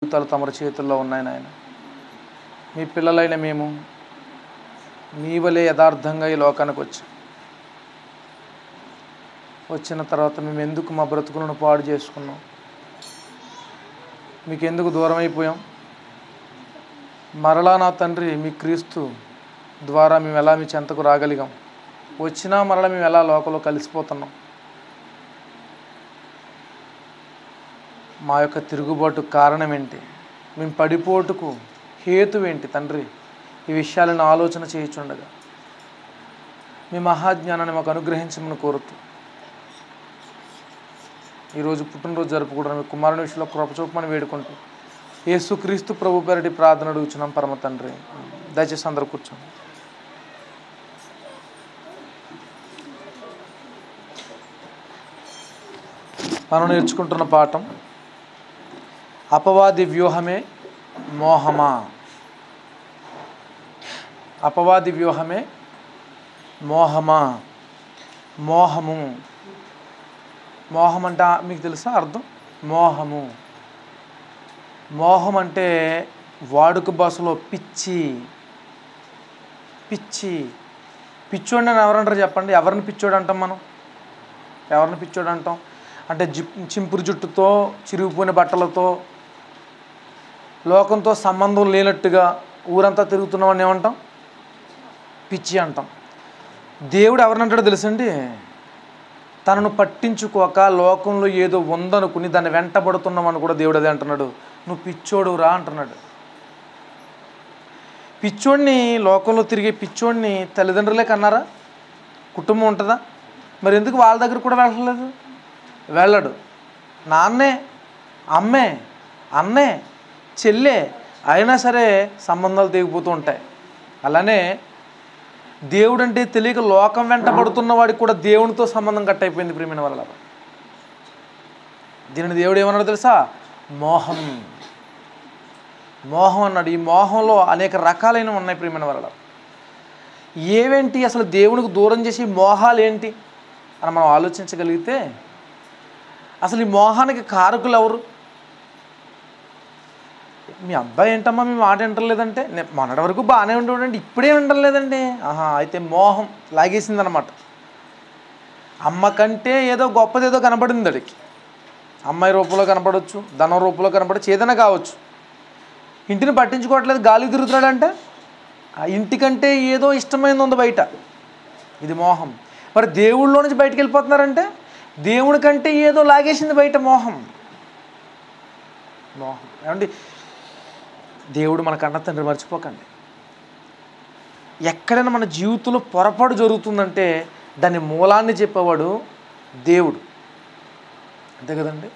జీవితాలు తమరి చేతుల్లో ఉన్నాయి నాయన మీ పిల్లలైన మేము మీ వలె యథార్థంగా ఈ లోకానికి వచ్చాం వచ్చిన తర్వాత మేము ఎందుకు మా బ్రతుకులను పాడు చేసుకున్నాం మీకు ఎందుకు దూరం అయిపోయాం మరలా నా తండ్రి మీ క్రీస్తు ద్వారా మేము ఎలా మీ చెంతకు రాగలిగాం వచ్చినా మరలా మేము ఎలా లోకంలో కలిసిపోతున్నాం మా యొక్క తిరుగుబాటు కారణం ఏంటి మేము పడిపోటుకు హేతు ఏంటి తండ్రి ఈ విషయాలను ఆలోచన చేయుచుండగా మీ మహాజ్ఞానాన్ని మాకు అనుగ్రహించమని కోరుతూ ఈరోజు పుట్టినరోజు జరుపుకోవడం మీ కుమారుని విషయంలో కృప చూపమని వేడుకుంటూ యేసుక్రీస్తు ప్రభు పేరటి ప్రార్థన అడుగుచున్నాం పరమ తండ్రి దయచేసి అందరూ కూర్చోండి మనం నేర్చుకుంటున్న పాఠం అపవాది వ్యూహమే మోహమా అపవాది వ్యూహమే మోహమా మోహము మోహం అంటే మీకు తెలుసా అర్థం మోహము మోహం అంటే వాడుక భాషలో పిచ్చి పిచ్చి పిచ్చోడిని అని ఎవరంటారు చెప్పండి ఎవరిని పిచ్చోడు అంటాం మనం ఎవరిని పిచ్చోడు అంటాం అంటే జిప్ చింపురు జుట్టుతో చిరిగిపోయిన బట్టలతో లోకంతో సంబంధం లేనట్టుగా ఊరంతా తిరుగుతున్నామని ఏమంటాం పిచ్చి అంటాం దేవుడు ఎవరినంటాడో తెలుసండి తనను పట్టించుకోక లోకంలో ఏదో ఉందనుకుని దాన్ని వెంటబడుతున్నామని కూడా దేవుడు అదే అంటున్నాడు నువ్వు పిచ్చోడు రా అంటున్నాడు పిచ్చోడిని లోకంలో తిరిగే పిచ్చోడిని తల్లిదండ్రులే కన్నారా కుటుంబం ఉంటుందా మరి ఎందుకు వాళ్ళ దగ్గర కూడా వెళ్ళలేదు వెళ్ళడు నాన్నే అమ్మే అన్నే చెల్లె అయినా సరే సంబంధాలు తెగిపోతూ ఉంటాయి అలానే దేవుడు అంటే తెలియక లోకం వెంటబడుతున్న వాడికి కూడా దేవునితో సంబంధం కట్ అయిపోయింది ప్రియమైన వల్ల దీనిని దేవుడు ఏమన్నాడు తెలుసా మోహం మోహం అన్నాడు ఈ మోహంలో అనేక రకాలైన ఉన్నాయి ప్రియమైన వల్ల ఏవేంటి అసలు దేవునికి దూరం చేసి మోహాలు ఏంటి అని మనం ఆలోచించగలిగితే అసలు ఈ మోహానికి కారకులు ఎవరు మీ అబ్బాయి ఏంటమ్మా మీ మాట వింటలేదంటే నేను మొన్నటి వరకు బాగానే ఉండేవాడండి ఇప్పుడే వింటలేదండి ఆహా అయితే మోహం లాగేసిందనమాట అమ్మ కంటే ఏదో గొప్పది ఏదో కనపడింది అడికి అమ్మాయి రూపంలో కనపడవచ్చు ధనం రూపంలో కనపడచ్చు ఏదైనా కావచ్చు ఇంటిని పట్టించుకోవట్లేదు గాలి తిరుగుతున్నాడంటే ఆ ఇంటికంటే ఏదో ఇష్టమైంది ఉంది బయట ఇది మోహం మరి దేవుళ్ళలో నుంచి బయటికి వెళ్ళిపోతున్నారంటే దేవుడి కంటే ఏదో లాగేసింది బయట మోహం మోహం ఏమండి దేవుడు మన కన్న తండ్రి మర్చిపోకండి ఎక్కడైనా మన జీవితంలో పొరపాటు జరుగుతుందంటే దాని మూలాన్ని చెప్పేవాడు దేవుడు అంతే కదండి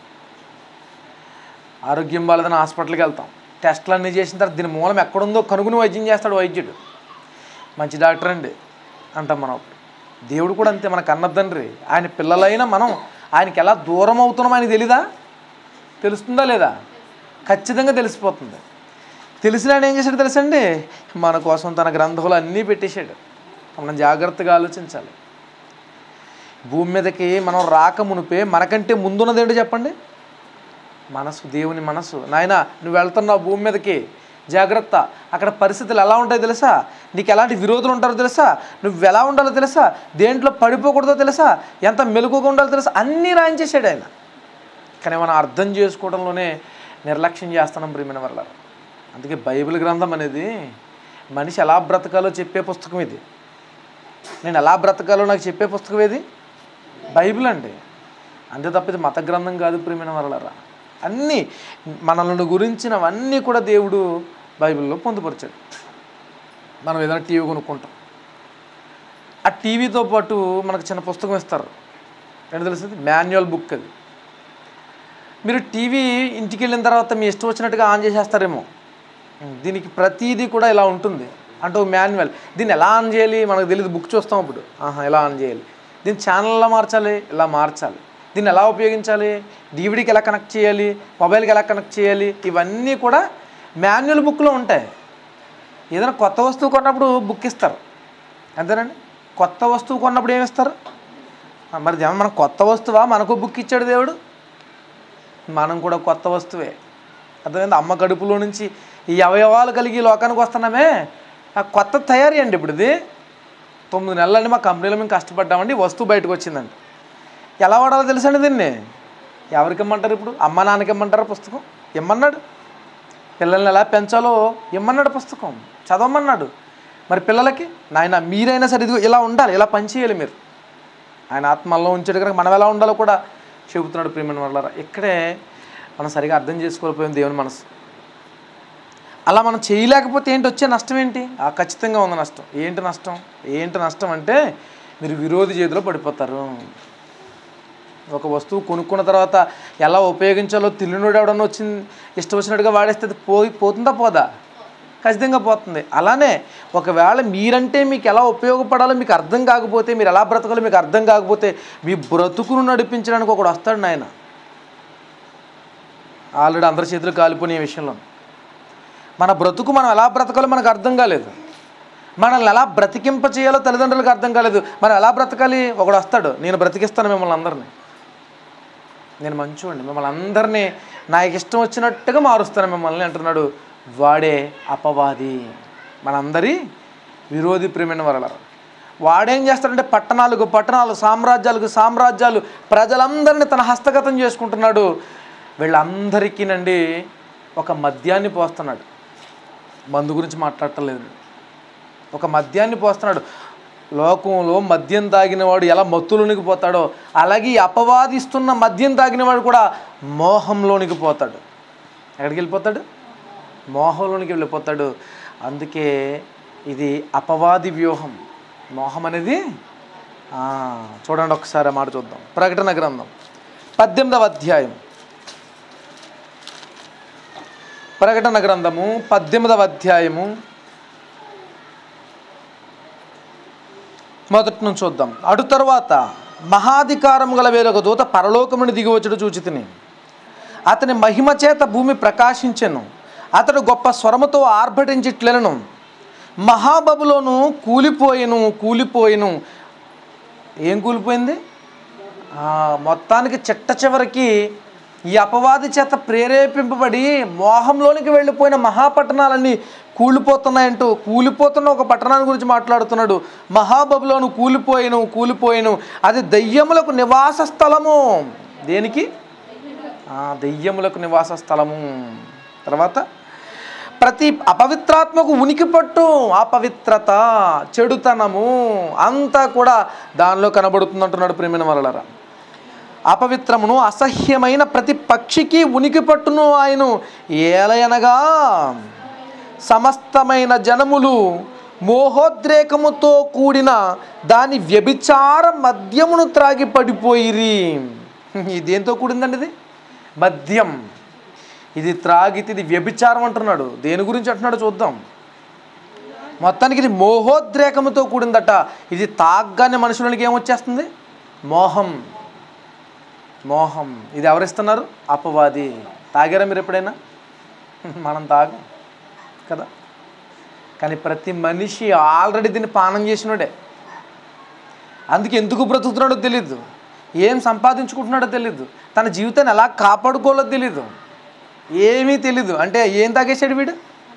ఆరోగ్యం బాలేదని హాస్పిటల్కి వెళ్తాం టెస్ట్లు అన్నీ చేసిన తర్వాత దీని మూలం ఎక్కడుందో కనుగొని వైద్యం చేస్తాడు వైద్యుడు మంచి డాక్టర్ అండి అంటాం మనం అప్పుడు. దేవుడు కూడా అంతే మన కన్న తండ్రి ఆయన పిల్లలైనా మనం ఆయనకి ఎలా దూరం అవుతున్నాం ఆయన తెలీదా తెలుస్తుందా లేదా ఖచ్చితంగా తెలిసిపోతుంది తెలిసిన ఆయన ఏం చేశాడు తెలుసండి మన కోసం తన గ్రంథాలు అన్నీ పెట్టేశాడు మనం జాగ్రత్తగా ఆలోచించాలి భూమి మీదకి మనం రాక మునిపే మనకంటే ముందున్నది ఏంటో చెప్పండి మనసు దేవుని మనసు నాయన నువ్వు వెళ్తున్నావు భూమి మీదకి జాగ్రత్త అక్కడ పరిస్థితులు ఎలా ఉంటాయో తెలుసా నీకు ఎలాంటి విరోధులు ఉంటారో తెలుసా నువ్వు ఎలా ఉండాలో తెలుసా దేంట్లో పడిపోకూడదో తెలుసా ఎంత మెలుగుగా ఉండాలో తెలుసా అన్నీ రాయించేసాడు ఆయన కానీ మనం అర్థం చేసుకోవడంలోనే నిర్లక్ష్యం చేస్తున్నాం ప్రియమైన వల్ల అందుకే బైబిల్ గ్రంథం అనేది మనిషి ఎలా బ్రతకాలో చెప్పే పుస్తకం ఇది నేను ఎలా బ్రతకాలో నాకు చెప్పే పుస్తకం ఏది బైబిల్ అండి అంతే తప్ప ఇది మత గ్రంథం కాదు ప్రియమైన వరలరా అన్నీ మనల్ని గురించినవన్నీ కూడా దేవుడు బైబిల్లో పొందుపరిచాడు మనం ఏదైనా టీవీ కొనుక్కుంటాం ఆ టీవీతో పాటు మనకు చిన్న పుస్తకం ఇస్తారు ఏంటో తెలుస్తుంది మాన్యువల్ బుక్ అది మీరు టీవీ ఇంటికి వెళ్ళిన తర్వాత మీ ఇష్టం వచ్చినట్టుగా ఆన్ చేసేస్తారేమో దీనికి ప్రతిదీ కూడా ఇలా ఉంటుంది అంటే ఒక మాన్యువల్ దీన్ని ఎలా ఆన్ చేయాలి మనకు తెలియదు బుక్ చూస్తాం అప్పుడు ఆహా ఎలా ఆన్ చేయాలి దీన్ని ఛానల్ ఎలా మార్చాలి ఇలా మార్చాలి దీన్ని ఎలా ఉపయోగించాలి డివిడీకి ఎలా కనెక్ట్ చేయాలి మొబైల్కి ఎలా కనెక్ట్ చేయాలి ఇవన్నీ కూడా మాన్యువల్ బుక్లో ఉంటాయి ఏదైనా కొత్త వస్తువు కొన్నప్పుడు బుక్ ఇస్తారు అంతేనండి కొత్త వస్తువు కొన్నప్పుడు ఏమి ఇస్తారు ఆ, మరి ఏమన్నా మన కొత్త వస్తువా మనకు బుక్ ఇచ్చాడు దేవుడు మనం కూడా కొత్త వస్తువే అర్థమైంది అమ్మ కడుపులో నుంచి ఈ అవయవాలు కలిగి ఈ లోకానికి వస్తున్నామే ఆ కొత్త తయారీ అండి ఇప్పుడు ఇది తొమ్మిది నెలలండి మా కంపెనీలో మేము కష్టపడ్డామండి ఈ వస్తువు బయటకు వచ్చిందండి ఎలా వాడాలో తెలుసండి దీన్ని ఎవరికి ఇమ్మంటారు ఇప్పుడు అమ్మ నాన్నకి ఇమ్మంటారా పుస్తకం ఇమ్మన్నాడు పిల్లల్ని ఎలా పెంచాలో ఇమ్మన్నాడు పుస్తకం చదవమన్నాడు మరి పిల్లలకి నాయన మీరైనా సరే ఇదిగో ఇలా ఉండాలి ఇలా పనిచేయాలి మీరు ఆయన ఆత్మల్లో ఉంచాడు కనుక మనం ఎలా ఉండాలో కూడా చెబుతున్నాడు ప్రేమను వల్ల ఇక్కడే మనం సరిగా అర్థం చేసుకోలేకపోయాం దేవుని మనసు అలా మనం చేయలేకపోతే ఏంటి వచ్చే నష్టం ఏంటి ఆ ఖచ్చితంగా ఉంది నష్టం ఏంటి నష్టం ఏంటి నష్టం అంటే మీరు విరోధి చేతిలో పడిపోతారు ఒక వస్తువు కొనుక్కున్న తర్వాత ఎలా ఉపయోగించాలో తిల్లినోడు ఎవడన్నా వచ్చింది ఇష్టం వచ్చినట్టుగా వాడేస్తే అది పోయి పోతుందా పోదా ఖచ్చితంగా పోతుంది అలానే ఒకవేళ మీరంటే మీకు ఎలా ఉపయోగపడాలో మీకు అర్థం కాకపోతే మీరు ఎలా బ్రతకాలో మీకు అర్థం కాకపోతే మీ బ్రతుకును నడిపించడానికి ఒకడు వస్తాడు నాయన ఆల్రెడీ అందరి చేతులు కాలిపోయిన ఈ విషయంలో మన బ్రతుకు మనం ఎలా బ్రతకాలో మనకు అర్థం కాలేదు మనల్ని ఎలా బ్రతికింప చేయాలో తల్లిదండ్రులకు అర్థం కాలేదు మనం ఎలా బ్రతకాలి ఒకడు వస్తాడు నేను బ్రతికిస్తాను మిమ్మల్ని అందరినీ నేను మంచివాడిని మిమ్మల్ని అందరినీ నాకు ఇష్టం వచ్చినట్టుగా మారుస్తాను మిమ్మల్ని అంటున్నాడు వాడే అపవాది మనందరి విరోధి ప్రేమైన వరల వాడేం చేస్తాడంటే పట్టణాలకు పట్టణాలు సామ్రాజ్యాలకు సామ్రాజ్యాలు ప్రజలందరినీ తన హస్తగతం చేసుకుంటున్నాడు వీళ్ళందరికీనండి ఒక మద్యాన్ని పోస్తున్నాడు మందు గురించి మాట్లాడటం లేదు ఒక మద్యాన్ని పోస్తున్నాడు లోకంలో మద్యం తాగినవాడు ఎలా మత్తులోనికి పోతాడో అలాగే ఈ అపవాదిస్తున్న మద్యం తాగినవాడు కూడా మోహంలోనికి పోతాడు ఎక్కడికి వెళ్ళిపోతాడు మోహంలోనికి వెళ్ళిపోతాడు అందుకే ఇది అపవాది వ్యూహం మోహం అనేది ఆ, చూడండి ఒకసారి ఆ మాట చూద్దాం ప్రకటన గ్రంథం పద్దెనిమిదవ అధ్యాయం ప్రకటన గ్రంథము పద్దెనిమిదవ అధ్యాయము మొదటి నుంచి చూద్దాం అటు తరువాత మహాధికారం గల వేరొక దూత పరలోకముని దిగివచ్చుడు చూచితిని అతని మహిమ చేత భూమి ప్రకాశించెను అతడు గొప్ప స్వరముతో ఆర్భటించిట్లను మహాబబులోను కూలిపోయెను కూలిపోయెను ఏం కూలిపోయింది ఆ, మొత్తానికి చిట్ట చివరికి ఈ అపవాది చేత ప్రేరేపింపబడి మోహంలోనికి వెళ్ళిపోయిన మహాపట్టణాలన్నీ కూలిపోతున్నాయంటూ కూలిపోతున్న ఒక పట్టణాన్ని గురించి మాట్లాడుతున్నాడు మహాబబులోను కూలిపోయిను కూలిపోయిను అది దయ్యములకు నివాస స్థలము దేనికి ఆ, దెయ్యములకు నివాస స్థలము తర్వాత ప్రతి అపవిత్రాత్మకు ఉనికి పట్టు అపవిత్రత చెడుతనము అంతా కూడా దానిలో కనబడుతుంది అంటున్నాడు ప్రేమిన వలలరా అపవిత్రమును అసహ్యమైన ప్రతి పక్షికి ఉనికి పట్టును ఆయన ఏలయనగా సమస్తమైన జనములు మోహోద్రేకముతో కూడిన దాని వ్యభిచార మద్యమును త్రాగి పడిపోయిరి ఇది దేంతో కూడిందండి ఇది మద్యం ఇది త్రాగితే ఇది వ్యభిచారం అంటున్నాడు దేని గురించి అంటున్నాడు చూద్దాం మొత్తానికి ఇది మోహోద్రేకముతో కూడిందట ఇది తాగ్గానే మనుషులకి ఏమొచ్చేస్తుంది మోహం మోహం ఇది ఎవరిస్తున్నారు అపవాది తాగారా మీరు ఎప్పుడైనా మనం తాగం కదా కానీ ప్రతి మనిషి ఆల్రెడీ దీన్ని పానం చేసినోడే అందుకే ఎందుకు బ్రతుకుతున్నాడో తెలీదు ఏం సంపాదించుకుంటున్నాడో తెలీదు తన జీవితాన్ని ఎలా కాపాడుకోవాలో తెలీదు ఏమీ తెలీదు అంటే ఏం తాగేశాడు వీడు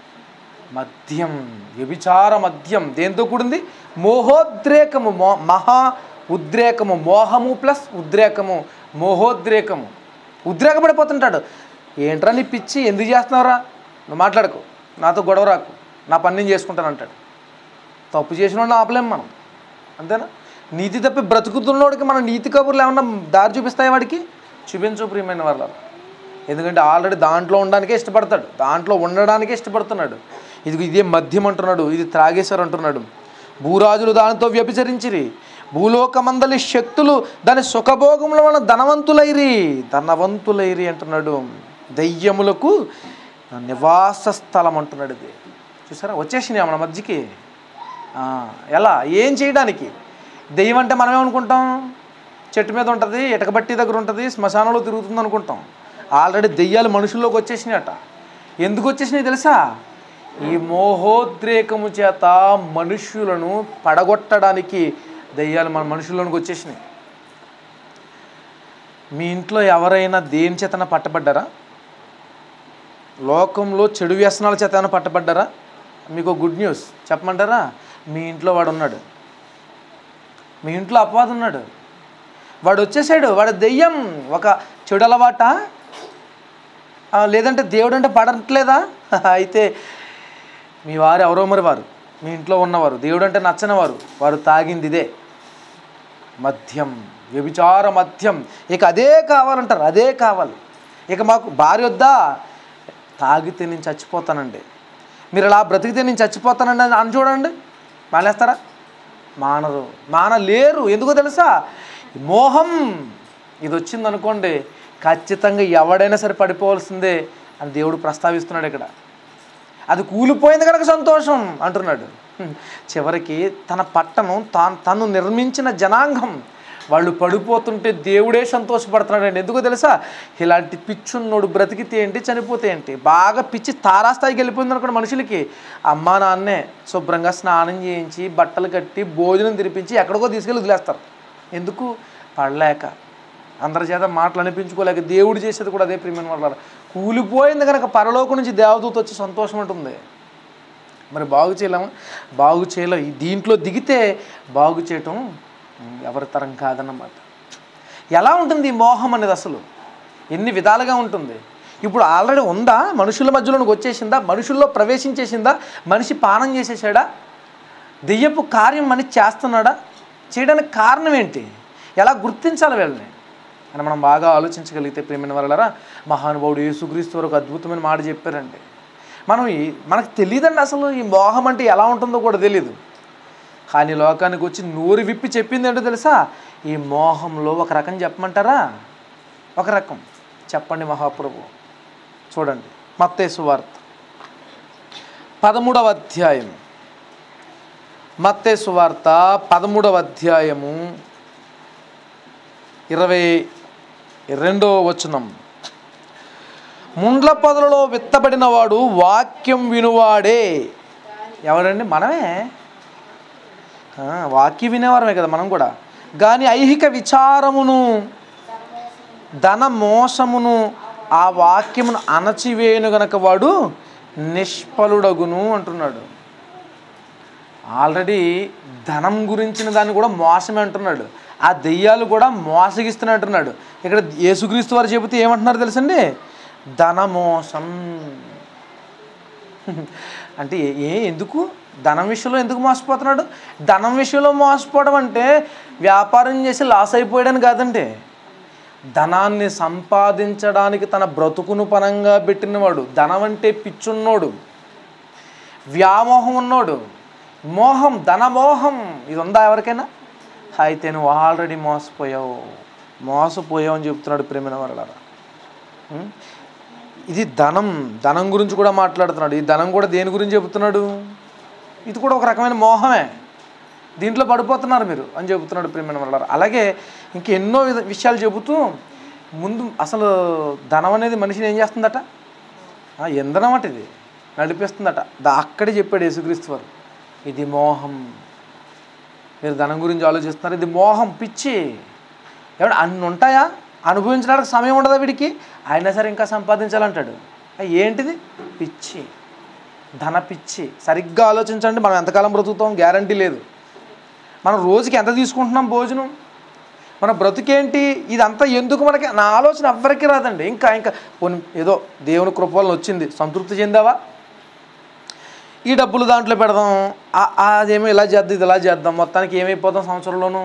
మద్యం వ్యభిచార మద్యం దేంతో కూడింది మోహోద్రేకము మో మహా ఉద్రేకము మోహము ప్లస్ ఉద్రేకము మోహోద్రేకము ఉద్రేకపడిపోతుంటాడు ఏంట్రా నీ పిచ్చి ఎందుకు చేస్తున్నావురా నువ్వు మాట్లాడుకో నాతో గొడవ రాకు నా పని నేను చేసుకుంటాను అంటాడు తప్పు చేసిన వాడిని ఆపలేం మనం అంతేనా నీతి తప్పి బ్రతుకుతున్నోడికి మనం నీతి కబుర్లు ఏమన్నా దారి చూపిస్తాయి వాడికి చూపించు ప్రియమైన వాళ్ళ ఎందుకంటే ఆల్రెడీ దాంట్లో ఉండడానికే ఇష్టపడతాడు దాంట్లో ఉండడానికే ఇష్టపడుతున్నాడు ఇది ఇదే మద్యం అంటున్నాడు ఇది త్రాగేశారు అంటున్నాడు భూరాజులు దానితో వ్యభిచరించిరి భూలోకమందలి శక్తులు దాని సుఖభోగముల వలన ధనవంతులైరి ధనవంతులైరి అంటున్నాడు దయ్యములకు నివాస స్థలం అంటున్నాడు ఇది చూసారా వచ్చేసినాయి మన మధ్యకి ఆ, ఎలా ఏం చేయడానికి దెయ్యం అంటే మనం ఏమనుకుంటాం చెట్టు మీద ఉంటుంది ఇటకబట్టి దగ్గర ఉంటుంది శ్మశానంలో తిరుగుతుంది అనుకుంటాం ఆల్రెడీ దెయ్యాలు మనుషుల్లోకి వచ్చేసినాయట ఎందుకు వచ్చేసినాయి తెలుసా ఈ మోహోద్రేకము చేత మనుష్యులను పడగొట్టడానికి దెయ్యాలు మన మనుషుల్లోనికి వచ్చేసినాయి మీ ఇంట్లో ఎవరైనా దేని చేతన పట్టబడ్డారా లోకంలో చెడు వ్యసనాల చేత ఏమైనా పట్టబడ్డారా మీకు గుడ్ న్యూస్ చెప్పమంటారా మీ ఇంట్లో వాడు ఉన్నాడు మీ ఇంట్లో అపవాదం ఉన్నాడు వాడు వచ్చేసాడు వాడు దెయ్యం ఒక చెడు అలవాట ఆ, లేదంటే దేవుడు అంటే పడట్లేదా అయితే మీ వారు ఎవరో మరి వారు మీ ఇంట్లో ఉన్నవారు దేవుడు అంటే నచ్చని వారు వారు తాగింది ఇదే మద్యం వ్యభిచార మద్యం ఇక అదే కావాలంటారు అదే కావాలి ఇక మాకు భార్య వద్దా తాగితే నేను చచ్చిపోతానండి మీరు అలా బ్రతికితే నేను చచ్చిపోతానండి అని అని చూడండి మానేస్తారా మానరు మానలేరు ఎందుకో తెలుసా ఈ మోహం ఇది వచ్చింది అనుకోండి ఖచ్చితంగా ఎవడైనా సరే పడిపోవాల్సిందే అని దేవుడు ప్రస్తావిస్తున్నాడు ఇక్కడ అది కూలిపోయింది కనుక సంతోషం అంటున్నాడు హ్మ్. చివరికి తన పట్టణం తాను తను నిర్మించిన జనాంగం వాళ్ళు పడిపోతుంటే దేవుడే సంతోషపడుతున్నాడండి ఎందుకో తెలుసా ఇలాంటి పిచ్చున్నోడు బ్రతికితే ఏంటి చనిపోతే ఏంటి బాగా పిచ్చి తారాస్థాయికి వెళ్ళిపోయింది అనుకోండి మనుషులకి అమ్మా నాన్నే శుభ్రంగా స్నానం చేయించి బట్టలు కట్టి భోజనం తినిపించి ఎక్కడికో తీసుకెళ్ళి వదిలేస్తారు ఎందుకు పడలేక అందరి చేత మాటలు అనిపించుకోలేక దేవుడు చేసేది కూడా అదే ప్రియమైన వాళ్ళ కూలిపోయింది కనుక పరలోకం నుంచి దేవదూత వచ్చి సంతోషం ఉంటుంది మరి బాగు చేయలేము బాగు చేయలేం ఈ దీంట్లో దిగితే బాగు చేయటం ఉమ్, ఎవరి తరం కాదన్నమాట ఎలా ఉంటుంది ఈ మోహం అనేది అసలు ఎన్ని విధాలుగా ఉంటుంది ఇప్పుడు ఆల్రెడీ ఉందా మనుషుల మధ్యలోనికి వచ్చేసిందా మనుషుల్లో ప్రవేశించేసిందా మనిషి పానం చేసేసాడా దెయ్యపు కార్యం మనిషి చేస్తున్నాడా చేయడానికి కారణం ఏంటి ఎలా గుర్తించాలి వీళ్ళని అని మనం బాగా ఆలోచించగలిగితే ప్రేమైన వాళ్ళరా మహానుభావుడు యేసుక్రీస్తు వరకు అద్భుతమైన మాట చెప్పారండి మనం ఈ- మనకు తెలియదండి అసలు ఈ మోహం అంటే ఎలా ఉంటుందో కూడా తెలియదు కానీ లోకానికి వచ్చి నోరు విప్పి చెప్పింది ఏంటో తెలుసా ఈ మోహంలో ఒక రకం చెప్పమంటారా ఒక రకం చెప్పండి మహాప్రభు చూడండి మత్తేసు వార్త పదమూడవ అధ్యాయం మత్తేసు వార్త పదమూడవ అధ్యాయము ఇరవై రెండో వచనం ముండ్ల పొదలలో విత్తబడిన వాడు వాక్యం వినువాడే ఎవరండి మనమే ఆ, వాక్యం వినేవారమే కదా మనం కూడా కానీ ఐహిక విచారమును ధన మోసమును ఆ వాక్యమును అణచివేయను గనక వాడు నిష్ఫలుడగును అంటున్నాడు ఆల్రెడీ ధనం గురించిన దాన్ని కూడా మోసమే అంటున్నాడు ఆ దెయ్యాలు కూడా మోసగిస్తున్నాయి అంటున్నాడు ఇక్కడ యేసుక్రీస్తు వారు చెబితే ఏమంటున్నారు తెలుసండి ధన మోసం అంటే ఏ- ఏ ఎందుకు ధనం విషయంలో ఎందుకు మోసపోతున్నాడు ధనం విషయంలో మోసపోవడం అంటే వ్యాపారం చేసి లాస్ అయిపోయాడని కాదండి ధనాన్ని సంపాదించడానికి తన బ్రతుకును పనంగా పెట్టినవాడు ధనం అంటే పిచ్చున్నోడు వ్యామోహం ఉన్నోడు మోహం ధనమోహం ఇది ఉందా ఎవరికైనా అయితే నువ్వు ఆల్రెడీ మోసపోయావు మోసపోయావు అని చెప్తున్నాడు ప్రేమిన వరలారా ఉం? ఇది ధనం ధనం గురించి కూడా మాట్లాడుతున్నాడు ఈ ధనం కూడా దేని గురించి చెబుతున్నాడు ఇది కూడా ఒక రకమైన మోహమే దీంట్లో పడిపోతున్నారు మీరు అని చెబుతున్నాడు ప్రేమైన వల్ల అలాగే ఇంకెన్నో విధ విషయాలు చెబుతూ ముందు అసలు ధనం అనేది మనిషిని ఏం చేస్తుందట ఆ, ఇంధనం అట ఇది నడిపిస్తుందట దా అక్కడే చెప్పాడు యేసుక్రీస్తు వారు ఇది మోహం మీరు ధనం గురించి ఆలోచిస్తున్నారు ఇది మోహం పిచ్చి ఏమంటే అన్ని ఉంటాయా అనుభవించడానికి సమయం ఉండదా వీడికి అయినా సరే ఇంకా సంపాదించాలంటాడు ఆ, ఏంటిది పిచ్చి ధన పిచ్చి సరిగ్గా ఆలోచించండి మనం ఎంతకాలం బ్రతుకుతాం గ్యారంటీ లేదు మనం రోజుకి ఎంత తీసుకుంటున్నాం భోజనం మన బ్రతుకేంటి ఇదంతా ఎందుకు మనకి నా ఆలోచన ఎవ్వరికీ రాదండి ఇంకా ఇంకా పోనీ ఏదో దేవుని కృపలను వచ్చింది సంతృప్తి చెందావా ఈ డబ్బులు దాంట్లో పెడదాం ఆ- ఆ అదేమో ఇలా చేద్దాం ఇది ఇలా చేద్దాం మొత్తానికి ఏమైపోతాం సంవత్సరంలోనూ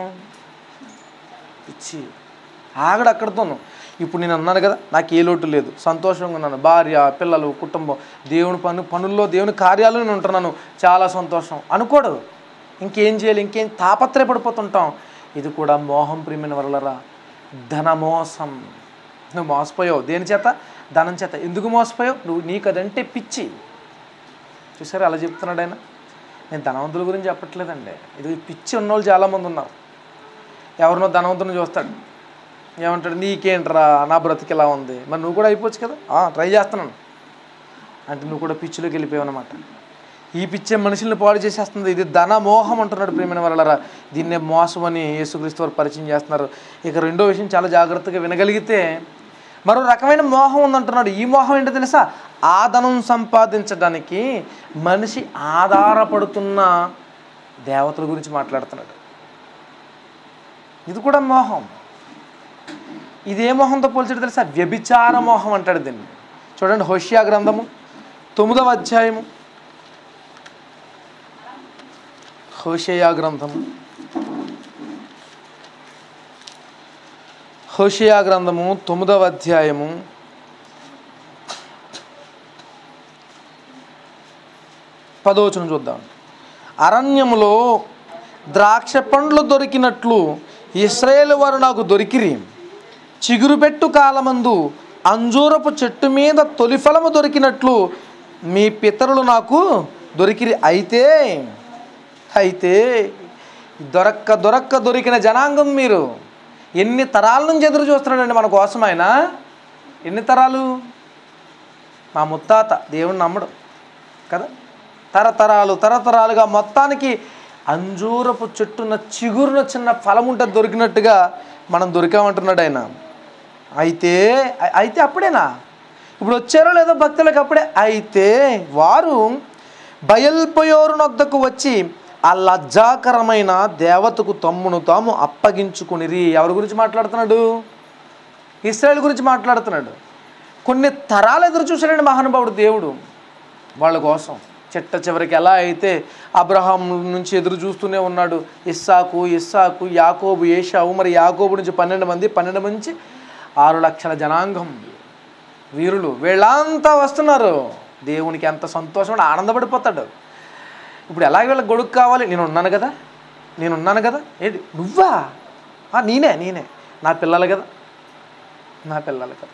ఇచ్చి ఆగడు అక్కడితోను ఇప్పుడు నేను అన్నాను కదా నాకు ఏ లోటు లేదు సంతోషంగా ఉన్నాను భార్య పిల్లలు కుటుంబం దేవుని పను పనుల్లో దేవుని కార్యాలు నేను ఉంటున్నాను చాలా సంతోషం అనుకోడు ఇంకేం చేయాలి ఇంకేం తాపత్రయపడిపోతుంటాం ఇది కూడా మోహం ప్రియమైన వరలరా ధనమోసం నువ్వు మోసపోయావు దేని చేత ధనం చేత ఎందుకు మోసపోయావు నువ్వు నీకు అదంటే పిచ్చి చూసారా అలా చెప్తున్నాడు ఆయన నేను ధనవంతుల గురించి చెప్పట్లేదండి ఇది పిచ్చి ఉన్నోళ్ళు చాలామంది ఉన్నారు ఎవరినో ధనవంతుని చూస్తాడు ఏమంటాడు నీకేంట్రా నా బ్రతికి ఎలా ఉంది మరి నువ్వు కూడా అయిపోవచ్చు కదా "ఆ, ట్రై చేస్తున్నాను అంటే నువ్వు కూడా పిచ్చిలోకి వెళ్ళిపోయావు అనమాట ఈ పిచ్చే మనుషుల్ని పాడు చేసేస్తుంది ఇది ధన మోహం అంటున్నాడు ప్రేమైన వాళ్ళరా దీన్నే మోసం అని యేసుక్రీస్తు వారు పరిచయం చేస్తున్నారు ఇక రెండో విషయం చాలా జాగ్రత్తగా వినగలిగితే మరో రకమైన మోహం ఉందంటున్నాడు ఈ మోహం ఏంటో తెలుసా ఆ ధనం సంపాదించడానికి మనిషి ఆధారపడుతున్న దేవతల గురించి మాట్లాడుతున్నాడు ఇది కూడా మోహం ఇదే మోహంతో పోల్చడం తెలుసా వ్యభిచార మోహం అంటాడు దీన్ని చూడండి హోషియా గ్రంథము తొమ్మిదవ అధ్యాయము హోషేయా గ్రంథము హోషియా గ్రంథము తొమ్మిదవ అధ్యాయము పదవచనం చూద్దాం అరణ్యములో ద్రాక్ష పండ్లు దొరికినట్లు ఇస్రాయేల్ వారు నాకు దొరికిరి చిగురుపెట్టు కాలమందు అంజూరపు చెట్టు మీద తొలి ఫలము దొరికినట్లు మీ పితరులు నాకు దొరికిరి అయితే అయితే దొరక్క దొరక్క దొరికిన జనాంగం మీరు ఎన్ని తరాల నుంచి ఎదురు చూస్తున్నాడండి మన కోసం ఆయన ఎన్ని తరాలు మా ముత్తాత దేవుని నమ్మడు కదా తరతరాలు తరతరాలుగా మొత్తానికి అంజూరపు చెట్టున్న చిగురున చిన్న ఫలం ఉంటే దొరికినట్టుగా మనం దొరికామంటున్నాడు ఆయన అయితే అ- అయితే అప్పుడేనా ఇప్పుడు వచ్చారో లేదో భక్తులకు అప్పుడే అయితే వారు బయల్పయోరు నొద్దకు వచ్చి ఆ లజ్జాకరమైన దేవతకు తమ్మును తాము అప్పగించుకునిరి ఎవరి గురించి మాట్లాడుతున్నాడు ఇస్రాయేల్ గురించి మాట్లాడుతున్నాడు కొన్ని తరాలు ఎదురు చూశాడండి మహానుభావుడు దేవుడు వాళ్ళ కోసం చిట్ట చివరికి ఎలా అయితే అబ్రహాం నుంచి ఎదురు చూస్తూనే ఉన్నాడు ఇస్సాకు ఇస్సాకు యాకోబు ఏషావు మరి యాకోబు నుంచి పన్నెండు మంది పన్నెండు మంది నుంచి ఆరు లక్షల జనాంగం వీరులు వీళ్ళంతా వస్తున్నారు దేవునికి ఎంత సంతోషం ఆనందపడిపోతాడు ఇప్పుడు ఎలాగ వీళ్ళకి గొడుగు కావాలి నేను ఉన్నాను కదా నేను ఉన్నాను కదా ఏంటి నువ్వా ఆ, నేనే నేనే నా పిల్లలు కదా నా పిల్లలు కదా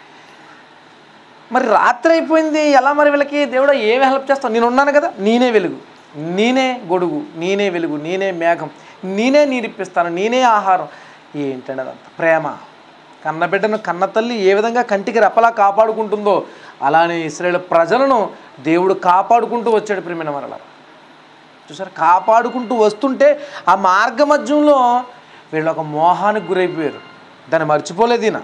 మరి రాత్రి అయిపోయింది ఎలా మరి వీళ్ళకి దేవుడు ఏమి హెల్ప్ చేస్తావు నేను ఉన్నాను కదా నేనే వెలుగు నేనే గొడుగు నేనే వెలుగు నేనే మేఘం నేనే నీరిప్పిస్తాను నేనే ఆహారం ఏంటండి అదంతా ప్రేమ కన్నబిడ్డను కన్న తల్లి ఏ విధంగా కంటికి రెప్పలా కాపాడుకుంటుందో అలానే ఇస్రాయేల్ ప్రజలను దేవుడు కాపాడుకుంటూ వచ్చాడు ప్రేమిన మరల చూసారు కాపాడుకుంటూ వస్తుంటే ఆ మార్గ మధ్యంలో వీళ్ళు ఒక మోహానికి గురైపోయారు దాన్ని మర్చిపోలేదు ఈయన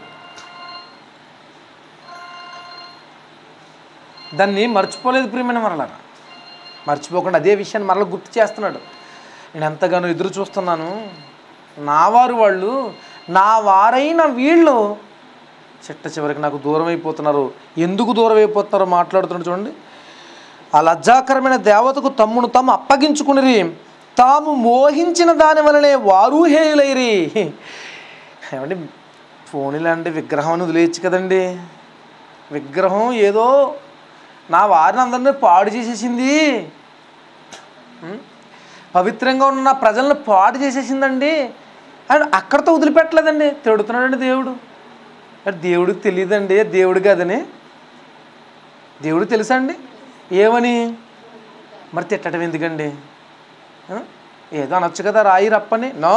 దాన్ని మర్చిపోలేదు ప్రియమైన మరలారా మర్చిపోకుండా అదే విషయాన్ని మరలా గుర్తు చేస్తున్నాడు నేను ఎంతగానో ఎదురు చూస్తున్నాను నా వారు వాళ్ళు నా వారైన వీళ్ళు చిట్ట చివరికి నాకు దూరం అయిపోతున్నారు ఎందుకు దూరం అయిపోతున్నారో మాట్లాడుతున్నాడు చూడండి ఆ లజ్జాకరమైన దేవతకు తమ్మును తాము అప్పగించుకునిరి తాము మోహించిన దాని వలనే వారు హేయులైరి ఏమండి ఫోన్ ఇలాంటి విగ్రహం అని వదిలేయచ్చు కదండి విగ్రహం ఏదో నా వారిని అందరినీ పాడు చేసేసింది ఉం? పవిత్రంగా ఉన్న నా ప్రజలను పాడు చేసేసిందండి అండ్ అక్కడితో వదిలిపెట్టలేదండి తిడుతున్నాడండి దేవుడు మరి దేవుడికి తెలియదండి దేవుడు కాదని దేవుడు తెలుసా అండి ఏమని మరి తిట్టడం ఎందుకండి ఆ? ఏదో అనొచ్చు కదా రాయి రప్పని నో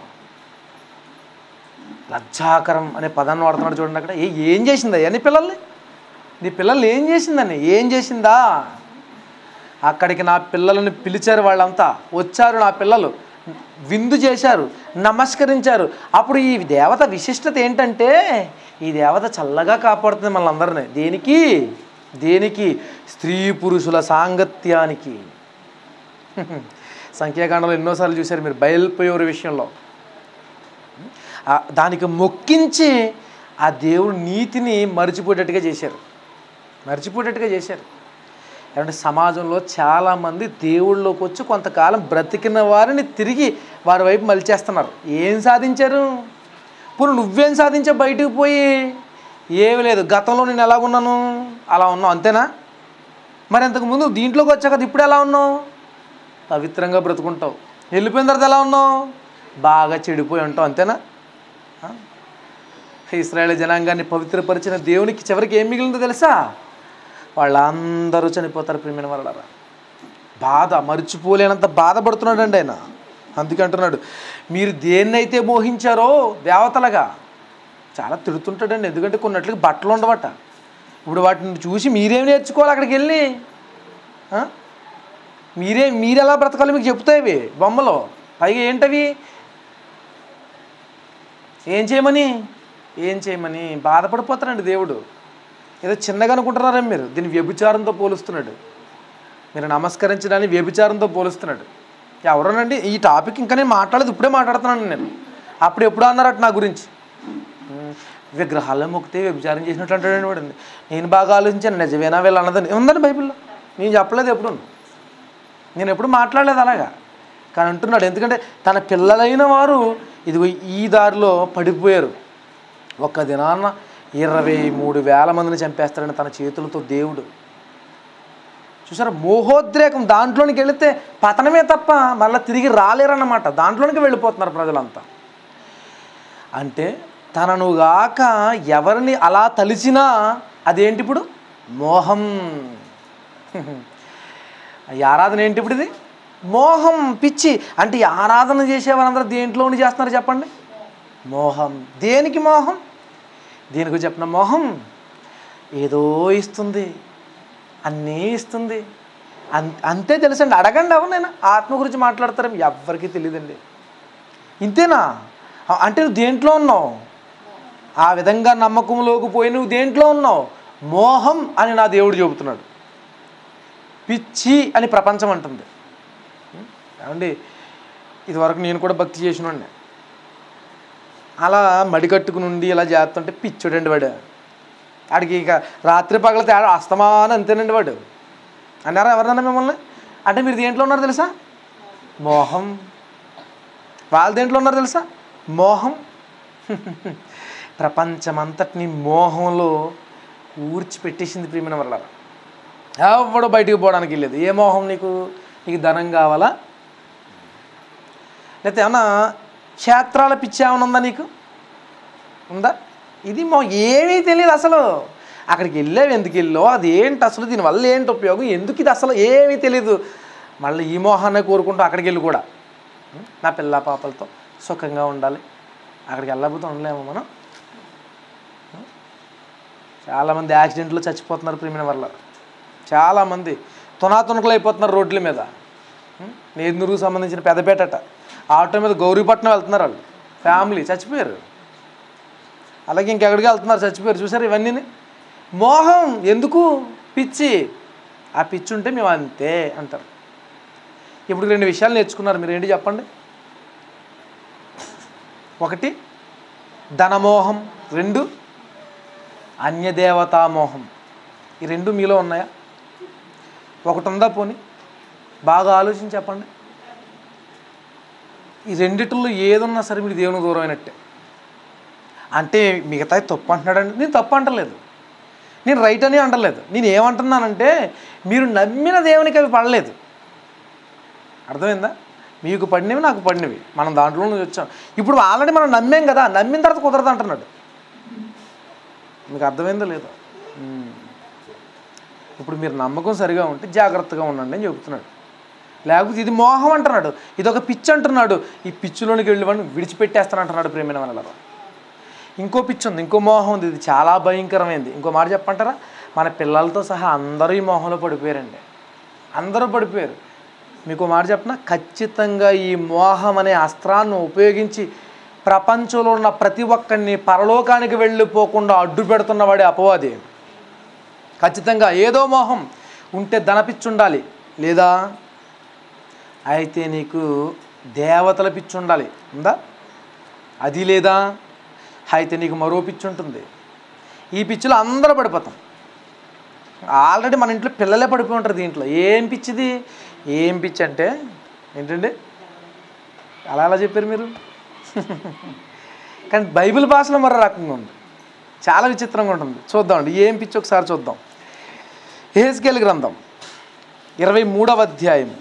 లజ్జాకరం అనే పదాన్ని వాడుతున్నాడు చూడండి అక్కడ ఏ ఏం చేసిందా నీ పిల్లల్ని నీ పిల్లల్ని ఏం చేసిందని ఏం చేసిందా అక్కడికి నా పిల్లలను పిలిచారు వాళ్ళంతా వచ్చారు నా పిల్లలు విందు చేశారు నమస్కరించారు అప్పుడు ఈ దేవత విశిష్టత ఏంటంటే ఈ దేవత చల్లగా కాపాడుతుంది మనల్ని అందరినీ దేనికి దేనికి స్త్రీ పురుషుల సాంగత్యానికి సంఖ్యాకాండంలో ఎన్నోసార్లు చూశారు మీరు బయలుపోయేవారి విషయంలో ఆ దానికి మొక్కించి ఆ దేవుడు నీతిని మరిచిపోయేటట్టుగా చేశారు మర్చిపోయేటట్టుగా చేశారు ఏమంటే సమాజంలో చాలామంది దేవుళ్ళలోకి వచ్చి కొంతకాలం బ్రతికిన వారిని తిరిగి వారి వైపు మలిచేస్తున్నారు ఏం సాధించారు ఇప్పుడు నువ్వేం సాధించావు బయటకు పోయి ఏమీ లేదు గతంలో నేను ఎలా ఉన్నాను అలా ఉన్నావు అంతేనా మరి అంతకుముందు దీంట్లోకి వచ్చాక కదా ఇప్పుడు ఎలా ఉన్నావు పవిత్రంగా బ్రతుకుంటావు వెళ్ళిపోయిన తర్వాత ఎలా ఉన్నావు బాగా చెడిపోయి ఉంటావు అంతేనా ఆ? ఇస్రాయేల్ జనాంగాన్ని పవిత్రపరిచిన దేవునికి చివరికి ఏం మిగిలిందో తెలుసా వాళ్ళందరూ చనిపోతారు ప్రేమిన వాళ్ళరా బాధ మర్చిపోలేనంత బాధపడుతున్నాడండి ఆయన అందుకే అంటున్నాడు మీరు దేన్నైతే మోహించారో దేవతలుగా చాలా తిడుతుంటాడండి ఎందుకంటే కొన్నట్లకి బట్టలు ఉండవట ఇప్పుడు వాటిని చూసి మీరేం నేర్చుకోవాలి అక్కడికి వెళ్ళి ఆ? మీరే మీరు ఎలా బ్రతకాలో మీకు చెప్తాయి బొమ్మలు పైగా ఏంటవి ఏం చేయమని ఏం చేయమని బాధపడిపోతాడండి దేవుడు ఏదో చిన్నగా అనుకుంటున్నారా మీరు దీన్ని వ్యభిచారంతో పోలుస్తున్నాడు మీరు నమస్కరించడాన్ని వ్యభిచారంతో పోలుస్తున్నాడు ఎవరోనండి ఈ టాపిక్ ఇంకా నేను మాట్లాడలేదు ఇప్పుడే మాట్లాడుతున్నాను నేను అప్పుడు ఎప్పుడు అన్నారట నా గురించి ఉమ్, విగ్రహాల్లో మొక్కితే వ్యభిచారం చేసినట్టు అంటాడండి వాడు నేను బాగా ఆలోచించాను నిజమేనా వీళ్ళు అన్నదని ఉందండి బైబిల్లో నేను చెప్పలేదు ఎప్పుడు నేను ఎప్పుడు మాట్లాడలేదు అలాగా కానీ అంటున్నాడు ఎందుకంటే తన పిల్లలైన వారు ఇదిగో ఈ దారిలో పడిపోయారు ఒక్క దినాన్న ఇరవై మూడు వేల మందిని చంపేస్తాడని తన చేతులతో దేవుడు చూసారా మోహోద్రేకం దాంట్లోనికి వెళితే పతనమే తప్ప మళ్ళీ తిరిగి రాలేరన్నమాట దాంట్లోనికి వెళ్ళిపోతున్నారు ప్రజలంతా అంటే తనను గాక ఎవరిని అలా తలిచినా అదేంటి ఇప్పుడు మోహం ఈ ఆరాధన ఏంటి ఇప్పుడు ఇది మోహం పిచ్చి అంటే ఈ ఆరాధన చేసే వారందరూ దేంట్లో ఉండి చేస్తున్నారు చెప్పండి మోహం దేనికి మోహం దేనికి చెప్పిన మోహం ఏదో ఇస్తుంది అన్నీ ఇస్తుంది అన్ అంతే తెలుసండి అడగండి ఎవరినైనా ఆత్మ గురించి మాట్లాడతారు ఎవ్వరికీ తెలియదండి ఇంతేనా అ- అంటే నువ్వు దేంట్లో ఉన్నావు ఆ విధంగా నమ్మకంలోకి పోయి నువ్వు దేంట్లో ఉన్నావు మోహం అని నా దేవుడు చెబుతున్నాడు పిచ్చి అని ప్రపంచం అంటుంది ఏమండి ఇదివరకు నేను కూడా భక్తి చేసినండి అలా మడికట్టుకుని ఉండి ఇలా చేస్తుంటే పిచ్చుడండి వాడు ఆడికి ఇక రాత్రి పగల తేడా అస్తమానం అంతేనండి వాడు అన్నారా ఎవరన్నా మిమ్మల్ని అంటే మీరు దేంట్లో ఉన్నారు తెలుసా మోహం వాళ్ళు దేంట్లో ఉన్నారు తెలుసా మోహం ప్రపంచమంతటిని మోహంలో ఊర్చిపెట్టేసింది ప్రియమైన వల్ల ఎవడు బయటికి పోవడానికి లేదు ఏ మోహం నీకు నీకు ధనం కావాలా లేకపోతే ఏమన్నా క్షేత్రాల పిచ్చి ఏమైనా ఉందా నీకు ఉందా ఇది మో ఏమీ తెలియదు అసలు అక్కడికి వెళ్ళావు ఎందుకు వెళ్ళో అది ఏంటి అసలు దీనివల్ల ఏంటి ఉపయోగం ఎందుకు ఇది అసలు ఏమీ తెలియదు మళ్ళీ ఈ మోహాన్ని కోరుకుంటూ అక్కడికి వెళ్ళి కూడా ఉం? నా పిల్ల పాపలతో సుఖంగా ఉండాలి అక్కడికి వెళ్ళకపోతే ఉండలేము మనం ఉం? చాలామంది యాక్సిడెంట్లో చచ్చిపోతున్నారు ప్రియమైన వల్ల చాలామంది తునాతునకలు అయిపోతున్నారు రోడ్ల మీద ఉం? నేదునూరుకు సంబంధించిన పెద్దపేటట ఆటో మీద గౌరీపట్నం వెళ్తున్నారు వాళ్ళు ఫ్యామిలీ చచ్చిపోయారు అలాగే ఇంకెక్కడికి వెళ్తున్నారు చచ్చిపోయారు చూసారు ఇవన్నీ మోహం ఎందుకు పిచ్చి ఆ పిచ్చి ఉంటే మేము అంతే అంటారు ఇప్పుడు రెండు విషయాలు నేర్చుకున్నారు మీరు ఏంటి చెప్పండి ఒకటి ధనమోహం రెండు అన్యదేవతామోహం ఈ రెండు మీలో ఉన్నాయా ఒకటి ఉందా పోని బాగా ఆలోచించి చెప్పండి ఈ రెండిట్లో ఏదున్నా సరే మీరు దేవునికి దూరం అయినట్టే అంటే మిగతా తప్పు అంటున్నాడండి నేను తప్పు అంటలేదు నేను రైట్ అని అంటలేదు నేను ఏమంటున్నానంటే మీరు నమ్మిన దేవునికి అవి పడలేదు అర్థమైందా మీకు పడినవి నాకు పడినవి మనం దాంట్లో నుంచి వచ్చాం ఇప్పుడు ఆల్రెడీ మనం నమ్మాం కదా నమ్మిన తర్వాత కుదరదు అంటున్నాడు మీకు అర్థమైందో లేదో ఉమ్. ఇప్పుడు మీరు నమ్మకం సరిగా ఉంటే జాగ్రత్తగా ఉండండి అని చెబుతున్నాడు లేకపోతే ఇది మోహం అంటున్నాడు ఇది ఒక పిచ్చి అంటున్నాడు ఈ పిచ్చిలోనికి వెళ్ళి వాడిని విడిచిపెట్టేస్తాను అంటున్నాడు ప్రేమైన వాళ్ళ ఇంకో పిచ్చి ఉంది ఇంకో మోహం ఉంది ఇది చాలా భయంకరమైంది ఇంకో మాట చెప్పంటారా మన పిల్లలతో సహా అందరూ ఈ మోహంలో పడిపోయారండి అందరూ పడిపోయారు మీకు మాట చెప్పిన ఖచ్చితంగా ఈ మోహం అనే అస్త్రాన్ని ఉపయోగించి ప్రపంచంలో ఉన్న ప్రతి ఒక్కరిని పరలోకానికి వెళ్ళిపోకుండా అడ్డు పెడుతున్నవాడే అపవాది ఖచ్చితంగా ఏదో మోహం ఉంటే ధనపిచ్చి ఉండాలి లేదా అయితే నీకు దేవతల పిచ్చి ఉండాలి ఉందా అది లేదా అయితే నీకు మరో పిచ్చి ఉంటుంది ఈ పిచ్చిలో అందరూ పడిపోతాం ఆల్రెడీ మన ఇంట్లో పిల్లలే పడిపోయి ఉంటారు దీంట్లో ఏం పిచ్చిది ఏం పిచ్చి అంటే ఏంటండి అలా అలా చెప్పారు మీరు కానీ బైబిల్ భాషలో మరో రకంగా ఉంది చాలా విచిత్రంగా ఉంటుంది చూద్దామండి ఏం పిచ్చి ఒకసారి చూద్దాం ఏహెస్కేల్ గ్రంథం ఇరవై మూడవ అధ్యాయం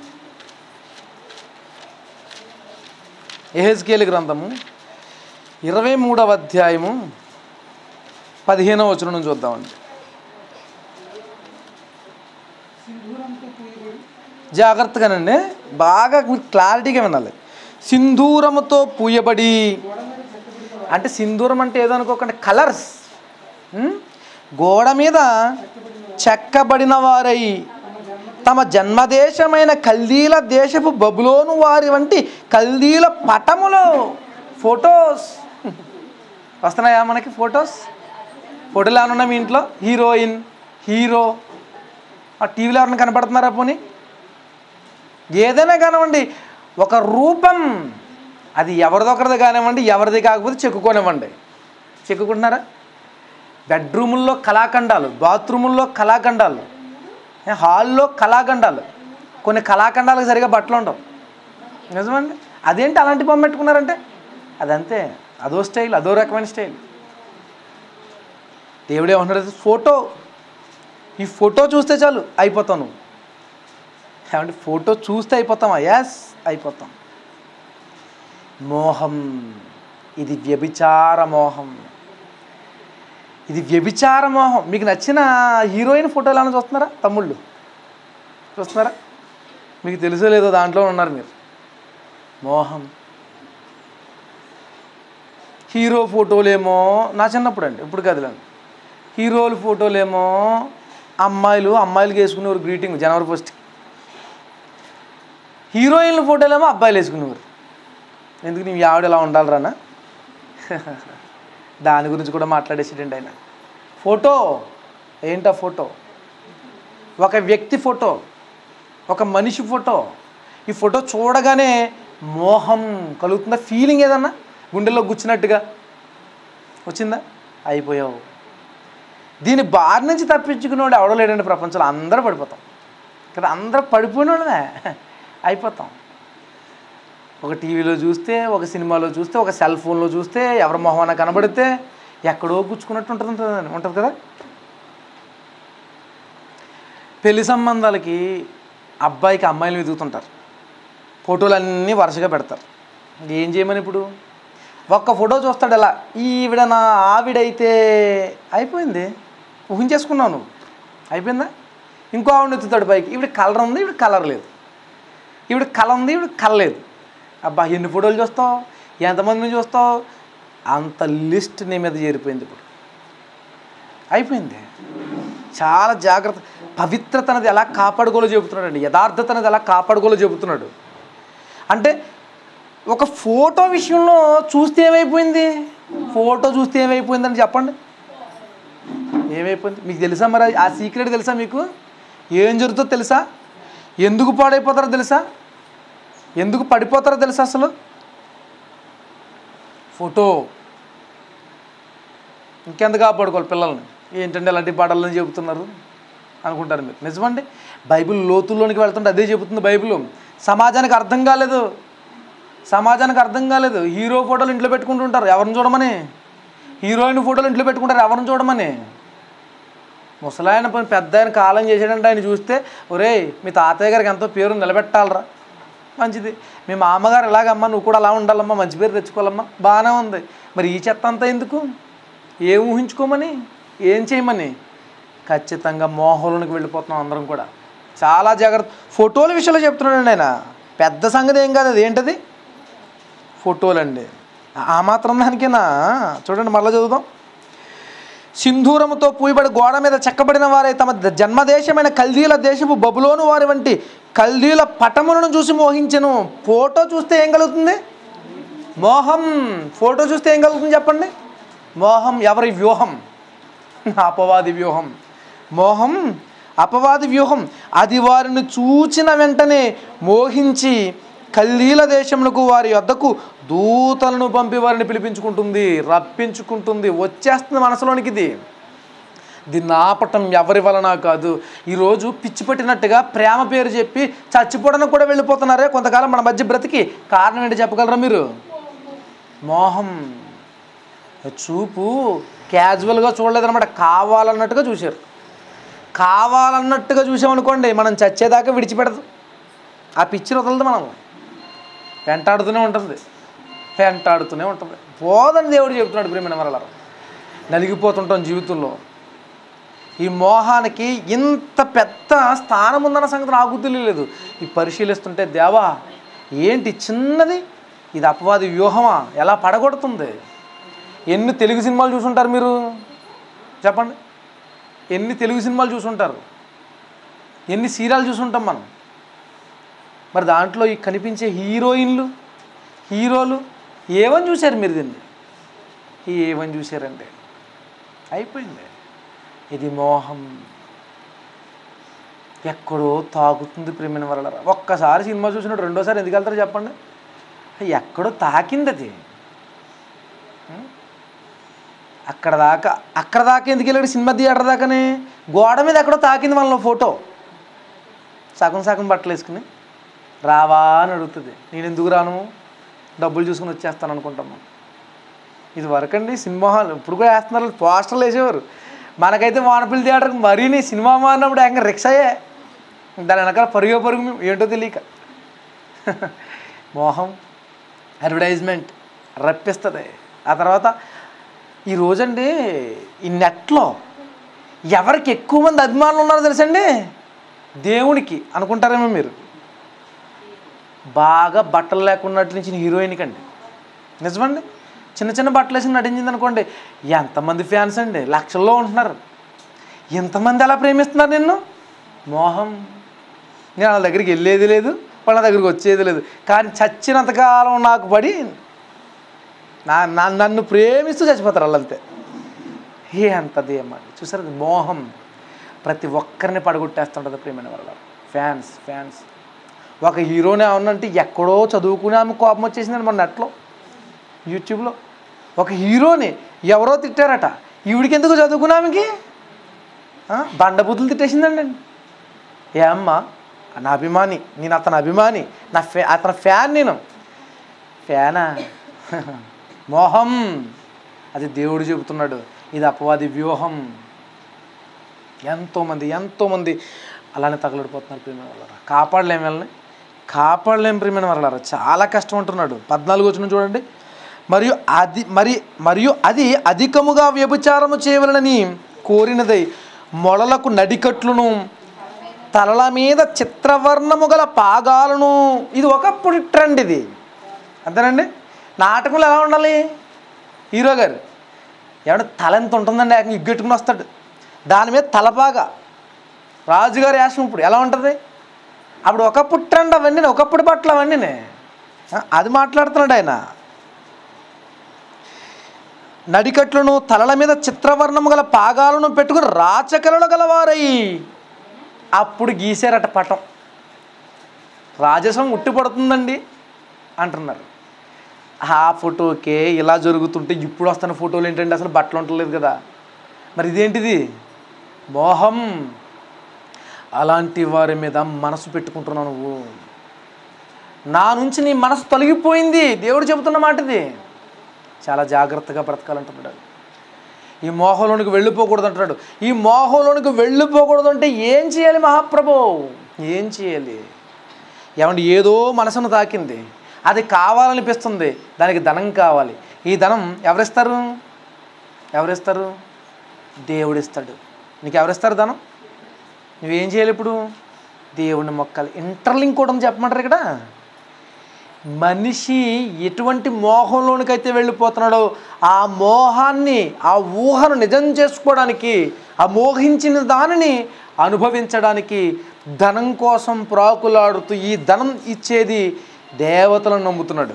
ఎహెజ్కేల్ గ్రంథము ఇరవై మూడవ అధ్యాయము పదిహేనవ వచనం నుంచి చూద్దామండి జాగ్రత్తగానండి బాగా మీరు క్లారిటీగా వినాలి సింధూరముతో పూయబడి అంటే సింధూరం అంటే ఏదో అనుకోకండి కలర్స్ గోడ మీద చెక్కబడిన వారై తమ జన్మదేశమైన కల్దీల దేశపు బబులోను వారి వంటి కల్దీల పటములు ఫొటోస్ వస్తున్నాయా మనకి ఫొటోస్ ఫోటోలు ఏమైనా ఉన్నాయి మీ ఇంట్లో హీరోయిన్ హీరో ఆ టీవీలో ఎవరైనా కనపడుతున్నారా పోనీ ఏదైనా కానివ్వండి ఒక రూపం అది ఎవరిదొకరిది కానివ్వండి ఎవరిది కాకపోతే చెక్కుకోనివ్వండి చెక్కుకుంటున్నారా బెడ్రూముల్లో కళాఖండాలు బాత్రూముల్లో కళాఖండాలు ఏ, హాల్లో కళాఖండాలు కొన్ని కళాఖండాలకు సరిగా బట్టలు ఉండవు నిజమండి అదేంటి అలాంటి బొమ్మ పెట్టుకున్నారంటే అదంతే అదో స్టైల్ అదో రకమైన స్టైల్ దేవుడే ఏమన్నాడు ఫోటో ఈ ఫోటో చూస్తే చాలు అయిపోతావు నువ్వు ఏమంటే ఫోటో చూస్తే అయిపోతామా ఎస్ అయిపోతాం మోహం ఇది వ్యభిచార మోహం ఇది వ్యభిచార మోహం మీకు నచ్చిన హీరోయిన్ ఫోటోలు ఏమైనా చూస్తున్నారా తమ్ముళ్ళు చూస్తున్నారా మీకు తెలుసో లేదో దాంట్లో ఉన్నారు మీరు మోహం హీరో ఫోటోలేమో నా చిన్నప్పుడు అండి ఇప్పుడు కదలండి హీరోల ఫోటోలేమో అమ్మాయిలు అమ్మాయిలకి వేసుకునేవారు గ్రీటింగ్ జనవరి ఫస్ట్ హీరోయిన్ల ఫోటోలేమో అబ్బాయిలు వేసుకునేవారు ఎందుకు నీ ఆవిడ ఇలా ఉండాలిరానా దాని గురించి కూడా మాట్లాడేసాడండి ఆయన ఫోటో ఏంటా ఫోటో ఒక వ్యక్తి ఫోటో ఒక మనిషి ఫోటో ఈ ఫోటో చూడగానే మోహం కలుగుతుందా ఫీలింగ్ ఏదన్నా గుండెల్లో గుచ్చినట్టుగా వచ్చిందా అయిపోయావు దీని బారి నుంచి తప్పించుకునేవాడు ఎవడో లేడండి ప్రపంచంలో అందరూ పడిపోతాం కదా అందరూ పడిపోయిన వాళ్ళమే అయిపోతాం ఒక టీవీలో చూస్తే ఒక సినిమాలో చూస్తే ఒక సెల్ ఫోన్లో చూస్తే ఎవరి మొహం కనబడితే ఎక్కడో గుచ్చుకున్నట్టు ఉంటుంది ఉంటుంది ఉంటుంది కదా పెళ్లి సంబంధాలకి అబ్బాయికి అమ్మాయిలు వెతుకుతుంటారు ఫోటోలన్నీ వరుసగా పెడతారు ఏం చేయమని ఇప్పుడు ఒక్క ఫోటో చూస్తాడు ఎలా ఈవిడ నా ఆవిడైతే అయిపోయింది ఊహించేసుకున్నావు నువ్వు అయిపోయిందా ఇంకో ఆవిడ ఎత్తుతాడు పైకి ఈవిడ కలర్ ఉంది ఈవిడ కలర్ లేదు ఈవిడ కళ ఉంది ఈవిడ కళ లేదు అబ్బా ఎన్ని ఫోటోలు చూస్తావు ఎంతమందిని చూస్తావు అంత లిస్ట్ నీ మీద చేరిపోయింది ఇప్పుడు అయిపోయింది చాలా జాగ్రత్త పవిత్రత అనేది ఎలా కాపాడుకోలో చెబుతున్నాడు అండి యథార్థత అనేది ఎలా కాపాడుకోలో చెబుతున్నాడు అంటే ఒక ఫోటో విషయంలో చూస్తే ఏమైపోయింది ఫోటో చూస్తే ఏమైపోయిందని చెప్పండి ఏమైపోయింది మీకు తెలుసా మరి ఆ సీక్రెట్ తెలుసా మీకు ఏం జరుగుతుందో తెలుసా ఎందుకు పాడైపోతారో తెలుసా ఎందుకు పడిపోతారో తెలుసా అసలు ఫోటో ఇంకెంత కాపాడుకోవాలి పిల్లల్ని ఏంటంటే ఇలాంటి పాటలని చెబుతున్నారు అనుకుంటారు మీరు నిజమండి బైబిల్ లోతుల్లోనికి వెళ్తుంటే అదే చెబుతుంది బైబిల్ సమాజానికి అర్థం కాలేదు సమాజానికి అర్థం కాలేదు హీరో ఫోటోలు ఇంట్లో పెట్టుకుంటుంటారు ఎవరిని చూడమని హీరోయిన్ ఫోటోలు ఇంట్లో పెట్టుకుంటారు ఎవరిని చూడమని ముసలాయన పని పెద్ద ఆయన కాలం చేసాడంటే ఆయన చూస్తే ఒరేయ్ మీ తాతయ్య గారికి ఎంతో పేరు నిలబెట్టాలరా మంచిది మీ మామగారు ఎలాగమ్మా నువ్వు కూడా అలా ఉండాలమ్మా మంచి పేరు తెచ్చుకోవాలమ్మా బాగానే ఉంది మరి ఈ చెత్త అంతా ఎందుకు ఏం ఊహించుకోమని ఏం చేయమని ఖచ్చితంగా మోహంలోనికి వెళ్ళిపోతున్నాం అందరం కూడా చాలా జాగ్రత్త ఫోటోల విషయంలో చెప్తున్నాడండి ఆయన పెద్ద సంగతి ఏం కాదు అది ఏంటది ఫోటోలండి ఆ మాత్రం దానికేనా చూడండి మళ్ళీ చదువుదాం సింధూరముతో పూయబడి గోడ మీద చెక్కబడిన వారే తమ ద- జన్మదేశమైన కల్దీల దేశపు బబులోను వారి వంటి కల్దీల పటములను చూసి మోహించెను ఫోటో చూస్తే ఏం కలుగుతుంది మోహం ఫోటో చూస్తే ఏం కలుగుతుంది చెప్పండి మోహం ఎవరి వ్యూహం అపవాది వ్యూహం మోహం అపవాది వ్యూహం అది వారిని చూచిన వెంటనే మోహించి కల్లీల దేశములకు వారి వద్దకు దూతలను పంపి వారిని పిలిపించుకుంటుంది రప్పించుకుంటుంది వచ్చేస్తుంది మనసులోనికి ఇది దీన్ని ఆపటం ఎవరి వలన కాదు ఈరోజు పిచ్చి పట్టినట్టుగా ప్రేమ పేరు చెప్పి చచ్చిపోవడానికి కూడా వెళ్ళిపోతున్నారే కొంతకాలం మన మధ్య బ్రతికి కారణం ఏంటి చెప్పగలరా మీరు మోహం చూపు క్యాజువల్గా చూడలేదన్నమాట కావాలన్నట్టుగా చూశారు కావాలన్నట్టుగా చూసామనుకోండి మనం చచ్చేదాకా విడిచిపెడదు ఆ పిచ్చిని వదలదు మనం వెంటాడుతూనే ఉంటుంది వెంటాడుతూనే ఉంటుంది పోదని దేవుడు చెప్తున్నాడు ప్రేమ వల్ల నలిగిపోతుంటాం జీవితంలో ఈ మోహానికి ఇంత పెద్ద స్థానం ఉందన్న సంగతి నాకు తెలియలేదు ఈ పరిశీలిస్తుంటే దేవా ఏంటి చిన్నది ఇది అపవాది వ్యూహమా ఎలా పడగొడుతుంది ఎన్ని తెలుగు సినిమాలు చూసుంటారు మీరు చెప్పండి ఎన్ని తెలుగు సినిమాలు చూసుంటారు ఎన్ని సీరియల్ చూసుంటాం మనం మరి దాంట్లో ఈ కనిపించే హీరోయిన్లు హీరోలు ఏమని చూశారు మీరు దీన్ని ఏమని చూశారండి అయిపోయింది ఇది మోహం ఎక్కడో తాకుతుంది ప్రేమిన వల్ల ఒక్కసారి సినిమా చూసినట్టు రెండోసారి ఎందుకు వెళ్తారు చెప్పండి ఎక్కడో తాకింది అది ఉం? అక్కడ దాకా అక్కడ దాకా ఎందుకు వెళ్ళాడు సినిమా థియేటర్ దాకానే గోడ మీద ఎక్కడో తాకింది వాళ్ళ ఫోటో సగం సగం బట్టలు వేసుకుని రావా అని అడుగుతుంది నేను ఎందుకు రాను డబ్బులు చూసుకుని వచ్చేస్తాను అనుకుంటాం మనం ఇది వరకండి సినిమా హాల్ ఇప్పుడు కూడా వేస్తున్నారు పోస్టర్లు వేసేవారు మనకైతే వానపల్లి థియేటర్కి మరీని సినిమా మారినప్పుడు ఏకంగా రిక్షాయే దాని వెనకాల పరుగు పరుగు మేము ఏంటో తెలియక మోహం అడ్వర్టైజ్మెంట్ రప్పిస్తుంది ఆ తర్వాత ఈ రోజండి ఈ నెట్లో ఎవరికి ఎక్కువ మంది అభిమానులు ఉన్నారో తెలుసండి దేవునికి అనుకుంటారేమో మీరు బాగా బట్టలు లేకుండా నటించిన హీరోయిన్కి అండి నిజమండి చిన్న చిన్న బట్టలు వేసి నటించింది అనుకోండి ఎంతమంది ఫ్యాన్స్ అండి లక్షల్లో ఉంటున్నారు ఎంతమంది అలా ప్రేమిస్తున్నారు నిన్ను మోహం నేను వాళ్ళ దగ్గరికి వెళ్ళేది లేదు వాళ్ళ దగ్గరికి వచ్చేది లేదు కానీ చచ్చినంతకాలం నాకు పడి నా నా- నన్ను ప్రేమిస్తూ చచ్చిపోతారు వాళ్ళంతే ఏ అంతది అమ్మండి చూసారు అది మోహం ప్రతి ఒక్కరిని పడగొట్టేస్తుంటుంది ప్రేమైన వాళ్ళ ఫ్యాన్స్ ఫ్యాన్స్ ఒక హీరోని ఏమన్నంటే ఎక్కడో చదువుకునే ఆమె కోపం వచ్చేసిందండి మన నెట్లో యూట్యూబ్లో ఒక హీరోని ఎవరో తిట్టారట ఈవిడికి ఎందుకు చదువుకునే ఆమెకి ఆ, బండబుద్ధులు తిట్టేసిందండి ఏ అమ్మ నా అభిమాని నేను అతని అభిమాని నా ఫ్యా అతని ఫ్యాన్ నేను ఫ్యానా మోహం అది దేవుడు చెబుతున్నాడు ఇది అపవాది వ్యూహం ఎంతోమంది ఎంతోమంది అలానే తగలడిపోతున్నారు ప్రేమ వాళ్ళ కాపాడలేం వెళ్ళని కాపాడలేం ప్రియమైన వాళ్ళారా చాలా కష్టం అంటున్నాడు పద్నాలుగు వచ్చిన చూడండి మరియు అది మరి మరియు అది అధికముగా వ్యభిచారము చేయవలనని కోరినదై మొలలకు నడికట్లును తలల మీద చిత్రవర్ణము గల పాగాలను ఇది ఒకప్పుడు ట్రెండ్ ఇది అంతేనండి నాటకంలో ఎలా ఉండాలి హీరో గారు ఏమన్నా తల ఎంత ఉంటుందండి ఏకంగా ఇగ్గెట్టుకుని వస్తాడు దాని మీద తలపాగా రాజుగారి యాసం ఇప్పుడు ఎలా ఉంటుంది అప్పుడు ఒకప్పుడు ట్రెండ్ అవన్నీ ఒకప్పుడు బట్టలు అవన్నీ అది మాట్లాడుతున్నాడు ఆయన నడికట్లను తలల మీద చిత్రవర్ణము గల పాగాలను పెట్టుకుని రాచకలలు గలవారై అప్పుడు గీసారట పటం రాజసం ఉట్టి పడుతుందండి అంటున్నారు ఆ ఫోటోకే ఇలా జరుగుతుంటే ఇప్పుడు వస్తున్న ఫోటోలు ఏంటండి అసలు బట్టలు ఉండలేదు కదా మరి ఇదేంటిది మోహం అలాంటి వారి మీద మనసు పెట్టుకుంటున్నావు నువ్వు నా నుంచి నీ మనసు తొలగిపోయింది దేవుడు చెబుతున్న మాట ఇది చాలా జాగ్రత్తగా బ్రతకాలంటున్నాడు ఈ మోహంలోనికి వెళ్ళిపోకూడదు అంటున్నాడు ఈ మోహంలోనికి వెళ్ళిపోకూడదు అంటే ఏం చేయాలి మహాప్రభు ఏం చేయాలి ఏమంటే ఏదో మనసును తాకింది అది కావాలనిపిస్తుంది దానికి ధనం కావాలి ఈ ధనం ఎవరిస్తారు ఎవరిస్తారు దేవుడిస్తాడు నీకు ఎవరిస్తారు ధనం నువ్వేం చేయాలి ఇప్పుడు దేవుడిని మొక్కాలి ఇంటర్లింక్ కూడా చెప్పమంటారు ఇక్కడ మనిషి ఎటువంటి మోహంలోనికైతే వెళ్ళిపోతున్నాడో ఆ మోహాన్ని ఆ ఊహను నిజం చేసుకోవడానికి ఆ మోహించిన దానిని అనుభవించడానికి ధనం కోసం ప్రాకులాడుతూ ఈ ధనం ఇచ్చేది దేవతలను నమ్ముతున్నాడు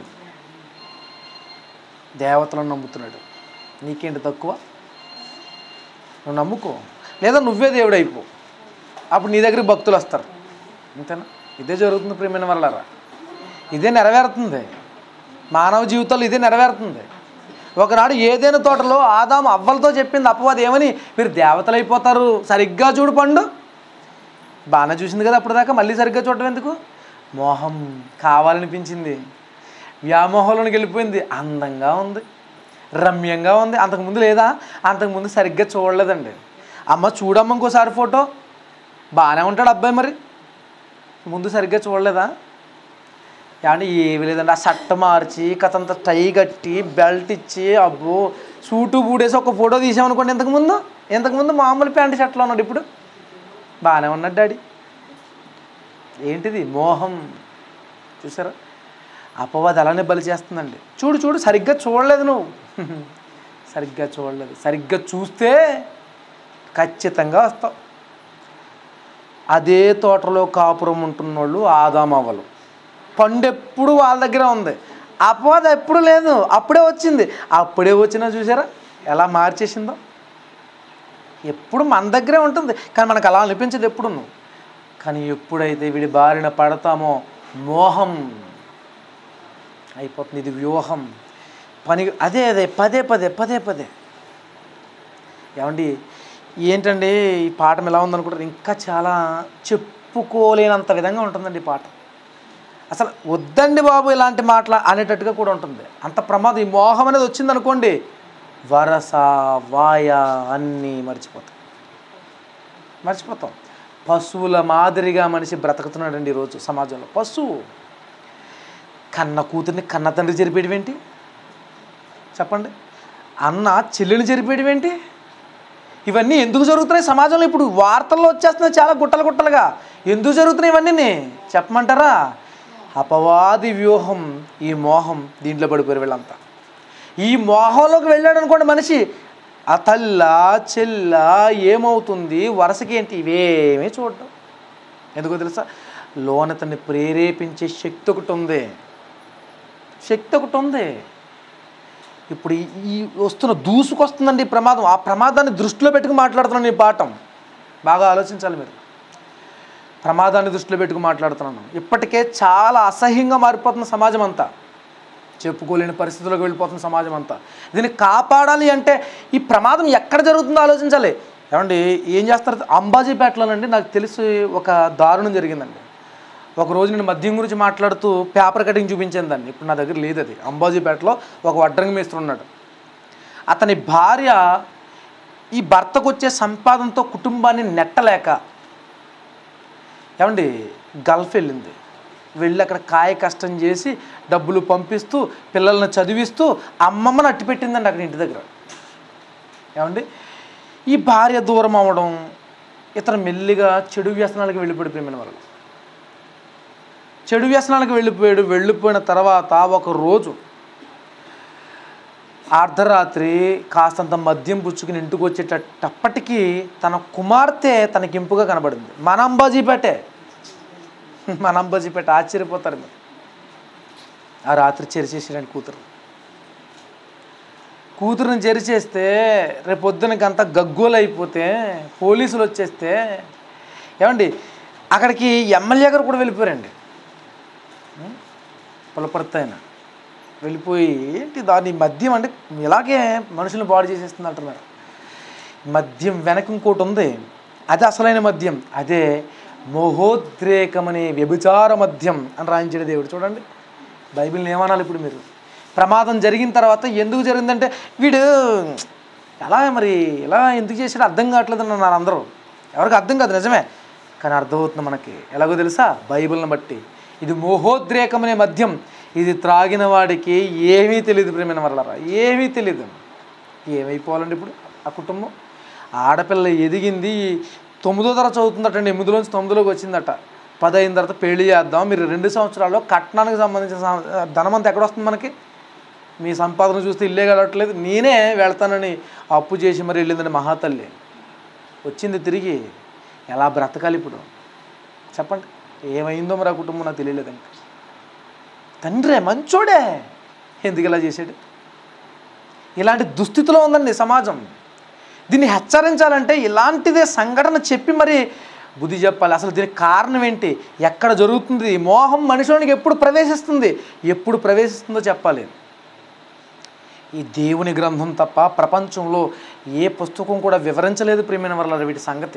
దేవతలను నమ్ముతున్నాడు నీకేంటి తక్కువ నువ్వు నమ్ముకో లేదా నువ్వే దేవుడు అయిపో అప్పుడు నీ దగ్గరికి భక్తులు వస్తారు అంతేనా ఇదే జరుగుతుంది ప్రియమైన వల్లరా ఇదే నెరవేరుతుంది మానవ జీవితంలో ఇదే నెరవేరుతుంది ఒకనాడు ఏదైనా తోటలో ఆదాము అవ్వలతో చెప్పింది అపవాది ఏమని మీరు దేవతలు అయిపోతారు సరిగ్గా చూడు పండు బాగానే చూసింది కదా అప్పుడు దాకా మళ్ళీ సరిగ్గా చూడటం ఎందుకు మోహం కావాలనిపించింది వ్యామోహంలోకి వెళ్ళిపోయింది అందంగా ఉంది రమ్యంగా ఉంది అంతకుముందు లేదా అంతకుముందు సరిగ్గా చూడలేదండి అమ్మ చూడమ్మ ఇంకోసారి ఫోటో బాగానే ఉంటాడు అబ్బాయి మరి ముందు సరిగ్గా చూడలేదా ఏమంటే ఏమీ లేదండి ఆ షర్ట్ మార్చి కథంత టై కట్టి బెల్ట్ ఇచ్చి అబ్బో సూటు బూడేసి ఒక ఫోటో తీసామనుకోండి ఇంతకుముందు ఇంతకుముందు మామూలు ప్యాంట్ షర్ట్లో ఉన్నాడు ఇప్పుడు బాగానే ఉన్నాడు డాడీ ఏంటిది మోహం చూసారా అపవాది అలానే బలి చేస్తుందండి చూడు చూడు సరిగ్గా చూడలేదు నువ్వు సరిగ్గా చూడలేదు సరిగ్గా చూస్తే ఖచ్చితంగా వస్తావు అదే తోటలో కాపురం ఉంటున్నోళ్ళు ఆదామవ్వలు పండు ఎప్పుడు వాళ్ళ దగ్గర ఉంది అపవాదం ఎప్పుడు లేదు అప్పుడే వచ్చింది అప్పుడే వచ్చినా చూసారా ఎలా మార్చేసిందో ఎప్పుడు మన దగ్గరే ఉంటుంది కానీ మనకు అలా అనిపించదు ఎప్పుడు కానీ ఎప్పుడైతే వీడి బారిన పడతామో మోహం అయిపోతుంది ఇది వ్యూహం పని అదే అదే పదే పదే పదే పదే ఏమండి ఏంటండి ఈ పాఠం ఎలా ఉందనుకుంటారు ఇంకా చాలా చెప్పుకోలేనంత విధంగా ఉంటుందండి ఈ పాఠం అసలు వద్దండి బాబు ఇలాంటి మాటలు అనేటట్టుగా కూడా ఉంటుంది అంత ప్రమాదం ఈ మోహం అనేది వచ్చిందనుకోండి వరస వాయ అన్నీ మర్చిపోతాం మర్చిపోతాం పశువుల మాదిరిగా మనిషి బ్రతుకుతున్నాడండి ఈరోజు సమాజంలో పశువు కన్న కూతుర్ని కన్న తండ్రి జరిపేయడం ఏంటి చెప్పండి అన్న చెల్లెని జరిపేయడం ఏంటి ఇవన్నీ ఎందుకు జరుగుతున్నాయి సమాజంలో ఇప్పుడు వార్తల్లో వచ్చేస్తున్నాయి చాలా గుట్టలు గుట్టలుగా ఎందుకు జరుగుతున్నాయి ఇవన్నీ చెప్పమంటారా అపవాది వ్యూహం ఈ మోహం దీంట్లో పడిపోయారు వీళ్ళంతా ఈ మోహంలోకి వెళ్ళాడు అనుకోండి మనిషి ఆ తల్ల చెల్ల ఏమవుతుంది వరుసకి ఏంటి ఇవేమీ చూడడం ఎందుకో తెలుసా లోన తన్ని ప్రేరేపించే శక్తి ఒకటి ఉంది శక్తి ఒకటి ఉంది ఇప్పుడు ఈ- ఈ వస్తున్న దూసుకొస్తుందండి ఈ ప్రమాదం ఆ ప్రమాదాన్ని దృష్టిలో పెట్టుకుని మాట్లాడుతున్నాను ఈ పాఠం బాగా ఆలోచించాలి మీరు ప్రమాదాన్ని దృష్టిలో పెట్టుకుని మాట్లాడుతున్నాను ఇప్పటికే చాలా అసహ్యంగా మారిపోతున్న సమాజం అంతా చెప్పుకోలేని పరిస్థితులకు వెళ్ళిపోతున్న సమాజం అంతా దీన్ని కాపాడాలి అంటే ఈ ప్రమాదం ఎక్కడ జరుగుతుందో ఆలోచించాలి ఏమండి ఏం చేస్తారు అంబాజీపేటలోనండి నాకు తెలిసి ఒక దారుణం జరిగిందండి ఒక రోజు నేను మద్యం గురించి మాట్లాడుతూ పేపర్ కటింగ్ చూపించాను దాన్ని ఇప్పుడు నా దగ్గర లేదు అది అంబాజీపేటలో ఒక వడ్రంగి మేస్త్రి ఉన్నాడు అతని భార్య ఈ భర్తకు వచ్చే సంపాదనతో కుటుంబాన్ని నెట్టలేక ఏమండి గల్ఫ్ వెళ్ళింది వెళ్ళి అక్కడ కాయ కష్టం చేసి డబ్బులు పంపిస్తూ పిల్లల్ని చదివిస్తూ అమ్మమ్మని అట్టి పెట్టిందండి అక్కడ ఇంటి దగ్గర ఏమండి ఈ భార్య దూరం అవ్వడం ఇతను మెల్లిగా చెడు వ్యసనాలకు వెళ్ళిపోయిపోయిన వాళ్ళు చెడు వ్యసనాలకు వెళ్ళిపోయాడు వెళ్ళిపోయిన తర్వాత ఒక రోజు అర్ధరాత్రి కాస్తంత మద్యం పుచ్చుకుని ఇంటికి వచ్చేటప్పటికి తన కుమార్తె తనకి ఇంపుగా కనబడింది మన అంబాజీపేటే మన అంబాజీపేట ఆశ్చర్యపోతారు మీరు ఆ రాత్రి చెరిచేసాడండి కూతురు కూతురుని చెరిచేస్తే రేపు పొద్దునకంతా గగ్గోలు అయిపోతే పోలీసులు వచ్చేస్తే ఏమండి అక్కడికి ఎమ్మెల్యే గారు కూడా వెళ్ళిపోయారండి పులపర్తి ఆయన వెళ్ళిపోయి ఏంటి దాని మద్యం అంటే ఇలాగే మనుషులను పాడు చేసేస్తుంది అంటున్నారు మద్యం వెనక ఇంకోటి ఉంది అది అసలైన మద్యం అదే మోహోద్రేకమనే వ్యభిచార మద్యం అని రాయించాడు దేవుడు చూడండి బైబిల్ని ఏమనాలి ఇప్పుడు మీరు ప్రమాదం జరిగిన తర్వాత ఎందుకు జరిగిందంటే వీడు ఎలా మరి ఎలా ఎందుకు చేసాడో అర్థం కావట్లేదు అన్నారు అందరూ ఎవరికి అర్థం కాదు నిజమే కానీ అర్థమవుతుంది మనకి ఎలాగో తెలుసా బైబిల్ని బట్టి ఇది మోహోద్రేకమనే మద్యం ఇది త్రాగిన వాడికి ఏమీ తెలియదు ప్రేమైన వరలరా ఏమీ తెలియదు ఏమైపోవాలండి ఇప్పుడు ఆ కుటుంబం ఆడపిల్ల ఎదిగింది తొమ్మిదో తరగతి చదువుతుందటండి ఎనిమిదిలోంచి తొమ్మిదిలోకి వచ్చిందట పది అయిన తర్వాత పెళ్లి చేద్దాం మీరు రెండు సంవత్సరాల్లో కట్నానికి సంబంధించిన సం- ధనం అంతా ఎక్కడ వస్తుంది మనకి మీ సంపాదన చూస్తే ఇల్లే కలవట్లేదు నేనే వెళ్తానని అప్పు చేసి మరి వెళ్ళిందని మహాతల్లి వచ్చింది తిరిగి ఎలా బ్రతకాలి ఇప్పుడు చెప్పండి ఏమైందో మరి ఆ కుటుంబం నాకు తెలియలేదు ఇంకా తండ్రే మంచోడే ఎందుకు ఇలా చేశాడు ఇలాంటి దుస్థితిలో ఉందండి సమాజం దీన్ని హెచ్చరించాలంటే ఇలాంటిదే సంఘటన చెప్పి మరి బుద్ధి చెప్పాలి అసలు దీనికి కారణం ఏంటి ఎక్కడ జరుగుతుంది ఈ మోహం మనిషిలోనికి ఎప్పుడు ప్రవేశిస్తుంది ఎప్పుడు ప్రవేశిస్తుందో చెప్పాలి ఈ దేవుని గ్రంథం తప్ప ప్రపంచంలో ఏ పుస్తకం కూడా వివరించలేదు ప్రియమైన వాళ్ళ వీటి సంగతి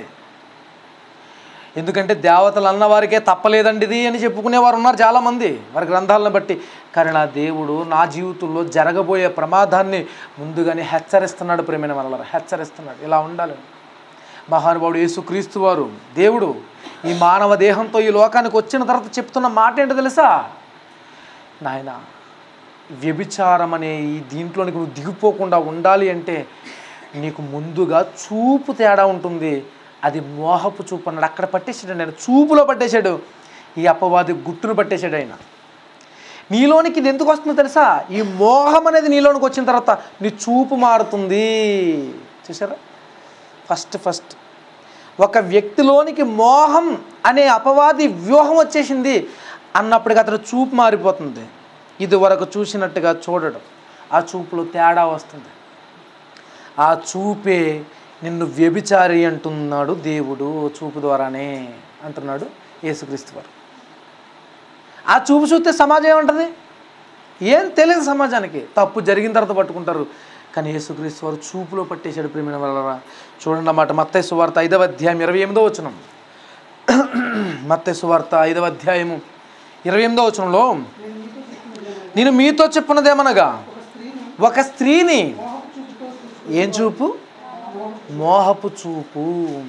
ఎందుకంటే దేవతలు అన్నవారికే తప్పలేదండి ఇది అని చెప్పుకునేవారు ఉన్నారు చాలామంది వారి గ్రంథాలను బట్టి కానీ నా దేవుడు నా జీవితంలో జరగబోయే ప్రమాదాన్ని ముందుగానే హెచ్చరిస్తున్నాడు ప్రేమైన వల్ల హెచ్చరిస్తున్నాడు ఇలా ఉండాలి మహానుభావుడు యేసుక్రీస్తు వారు దేవుడు ఈ మానవ దేహంతో ఈ లోకానికి వచ్చిన తర్వాత చెప్తున్న మాట ఏంటో తెలుసా నాయన వ్యభిచారం అనే ఈ దీంట్లోనికి నువ్వు దిగిపోకుండా ఉండాలి అంటే నీకు ముందుగా చూపు తేడా ఉంటుంది అది మోహపు చూపు అన్నాడు అక్కడ పట్టేశాడు నేను చూపులో పట్టేశాడు ఈ అపవాది గుట్టును పట్టేశాడు ఆయన నీలోనికి ఇది ఎందుకు వస్తుందో తెలుసా ఈ మోహం అనేది నీలోనికి వచ్చిన తర్వాత నీ చూపు మారుతుంది చూసారా ఫస్ట్ ఫస్ట్ ఒక వ్యక్తిలోనికి మోహం అనే అపవాది వ్యూహం వచ్చేసింది అన్నప్పటికీ అతను చూపు మారిపోతుంది ఇది వరకు చూసినట్టుగా చూడడం ఆ చూపులో తేడా వస్తుంది ఆ చూపే నిన్ను వ్యభిచారి అంటున్నాడు దేవుడు చూపు ద్వారానే అంటున్నాడు యేసుక్రీస్తు వారు ఆ చూపు చూస్తే సమాజం ఏముంటుంది ఏం తెలియదు సమాజానికి తప్పు జరిగిన తర్వాత పట్టుకుంటారు కానీ యేసుక్రీస్తు వారు చూపులో పట్టేశాడు ప్రేమిన వల్ల చూడండి అన్నమాట మత్తయి సువార్త ఐదవ అధ్యాయం ఇరవై ఎనిమిదో వచనం మత్తయి సువార్త ఐదవ అధ్యాయము ఇరవై ఎనిమిదో వచనంలో నేను మీతో చెప్పున్నదేమనగా ఒక స్త్రీని ఏం చూపు మోహపు చూపు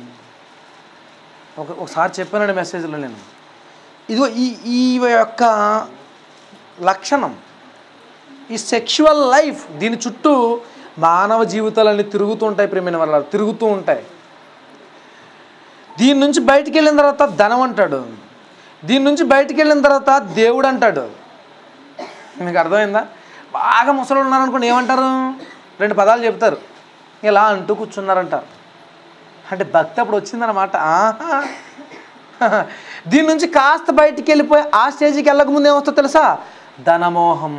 ఒక ఒకసారి చెప్పానండి మెసేజ్లో నేను ఇదిగో ఈ ఈ యొక్క లక్షణం ఈ సెక్షువల్ లైఫ్ దీని చుట్టూ మానవ జీవితాలన్నీ తిరుగుతూ ఉంటాయి ప్రేమైన వల్ల తిరుగుతూ ఉంటాయి దీని నుంచి బయటికి వెళ్ళిన తర్వాత ధనం అంటాడు దీని నుంచి బయటికి వెళ్ళిన తర్వాత దేవుడు అంటాడు మీకు అర్థమైందా బాగా ముసలు ఉన్నారనుకోండి ఏమంటారు రెండు పదాలు చెప్తారు ఇలా అంటూ కూర్చున్నారంటారు అంటే భక్తి అప్పుడు వచ్చిందన్నమాట ఆహా. దీని నుంచి కాస్త బయటికి వెళ్ళిపోయి ఆ స్టేజ్కి వెళ్ళక ముందు ఏమొస్తుందో తెలుసా ధనమోహం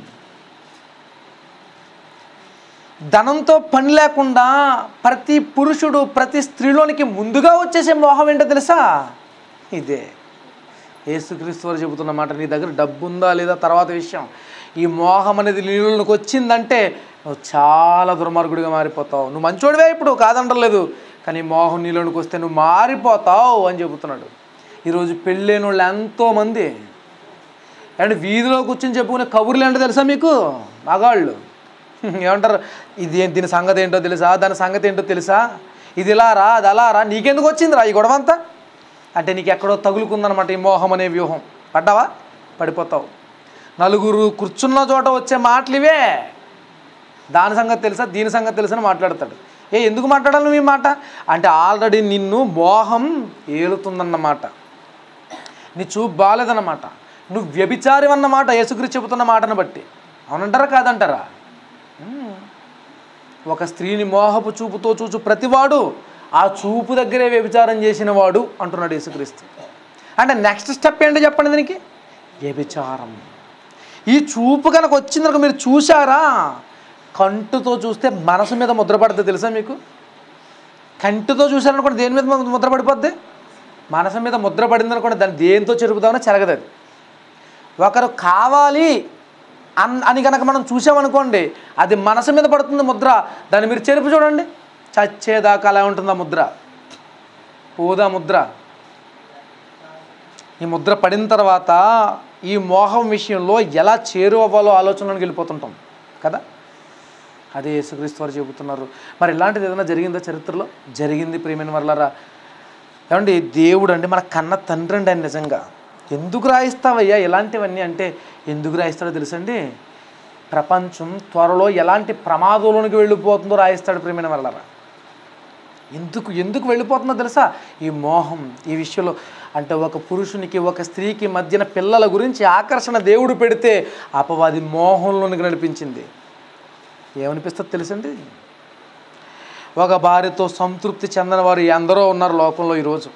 ధనంతో పని లేకుండా ప్రతి పురుషుడు ప్రతి స్త్రీలోనికి ముందుగా వచ్చేసే మోహం ఏంటో తెలుసా ఇదే యేసుక్రీస్తు వారు చెబుతున్న మాట నీ దగ్గర డబ్బు ఉందా లేదా తర్వాత విషయం ఈ మోహం అనేది నీళ్ళకి వచ్చిందంటే నువ్వు చాలా దుర్మార్గుడిగా మారిపోతావు నువ్వు మంచోడివే ఇప్పుడు కాదంటలేదు కానీ ఈ మోహం నీళ్ళకి వస్తే నువ్వు మారిపోతావు అని చెబుతున్నాడు ఈరోజు పెళ్ళైన వాళ్ళు ఎంతోమంది అండ్ వీధిలో కూర్చొని చెప్పుకునే కబుర్లు ఏంటో తెలుసా మీకు మగాళ్ళు ఏమంటారు ఇది ఏం- దీని సంగతి ఏంటో తెలుసా దాని సంగతి ఏంటో తెలుసా ఇది ఇలా రా అది అలా రా నీకెందుకు వచ్చిందిరా ఈ గొడవ అంతా అంటే నీకు ఎక్కడో తగులుకుందనమాట ఈ మోహం అనే వ్యూహం పడ్డావా పడిపోతావు నలుగురు కూర్చున్న చోట వచ్చే మాటలు ఇవే దాని సంగతి తెలుసా దీని సంగతి తెలుసా అని మాట్లాడతాడు ఏ ఎందుకు మాట్లాడాలి నువ్వు ఈ మాట అంటే ఆల్రెడీ నిన్ను మోహం ఏలుతుందన్నమాట నీ చూపు బాగాలేదన్నమాట నువ్వు వ్యభిచారి అన్నమాట యేసుగురి చెబుతున్న మాటను బట్టి అవునంటారా కాదంటారా మ్మ్. ఒక స్త్రీని మోహపు చూపుతో చూచు ప్రతివాడు ఆ చూపు దగ్గరే వ్యభిచారం చేసిన వాడు అంటున్నాడు యేసుక్రీస్తు అంటే నెక్స్ట్ స్టెప్ ఏంటో చెప్పండి దీనికి వ్యభిచారం ఈ చూపు కనుక వచ్చిందనుక మీరు చూసారా కంటుతో చూస్తే మనసు మీద ముద్ర పడుతుంది తెలుసా మీకు కంటితో చూశారనుకోండి దేని మీద ముద్ర పడిపోద్ది మనసు మీద ముద్ర పడింది అనుకోండి దాన్ని దేంతో చెరుపుదామని చెరగదు అది ఒకరు కావాలి అన్ అని కనుక మనం చూసామనుకోండి అది మనసు మీద పడుతుంది ముద్ర దాన్ని మీరు చెరుపు చూడండి చచ్చేదాకా అలా ఉంటుంది ఆ ముద్ర పోదా ముద్ర ఈ ముద్ర పడిన తర్వాత ఈ మోహం విషయంలో ఎలా చేరు అవ్వాలో ఆలోచనలోకి వెళ్ళిపోతుంటాం కదా అదే యేసుక్రీస్తు వారు చెబుతున్నారు మరి ఇలాంటిది ఏదైనా జరిగిందా చరిత్రలో జరిగింది ప్రియమైన వర్లరా ఏమండి దేవుడు అండి మన కన్న తండ్రి అండి ఆయన నిజంగా ఎందుకు రాయిస్తావయ్యా ఇలాంటివన్నీ అంటే ఎందుకు రాయిస్తాడో తెలుసండి ప్రపంచం త్వరలో ఎలాంటి ప్రమాదంలోనికి వెళ్ళిపోతుందో రాయిస్తాడు ప్రియమైన వల్లరా ఎందుకు ఎందుకు వెళ్ళిపోతుందో తెలుసా ఈ మోహం ఈ విషయంలో అంటే ఒక పురుషునికి ఒక స్త్రీకి మధ్యన పిల్లల గురించి ఆకర్షణ దేవుడు పెడితే అపవాది మోహంలోనికి నడిపించింది ఏమనిపిస్తుంది తెలుసండి ఒక భార్యతో సంతృప్తి చెందని వారు ఎందరో ఉన్నారు లోకంలో ఈరోజు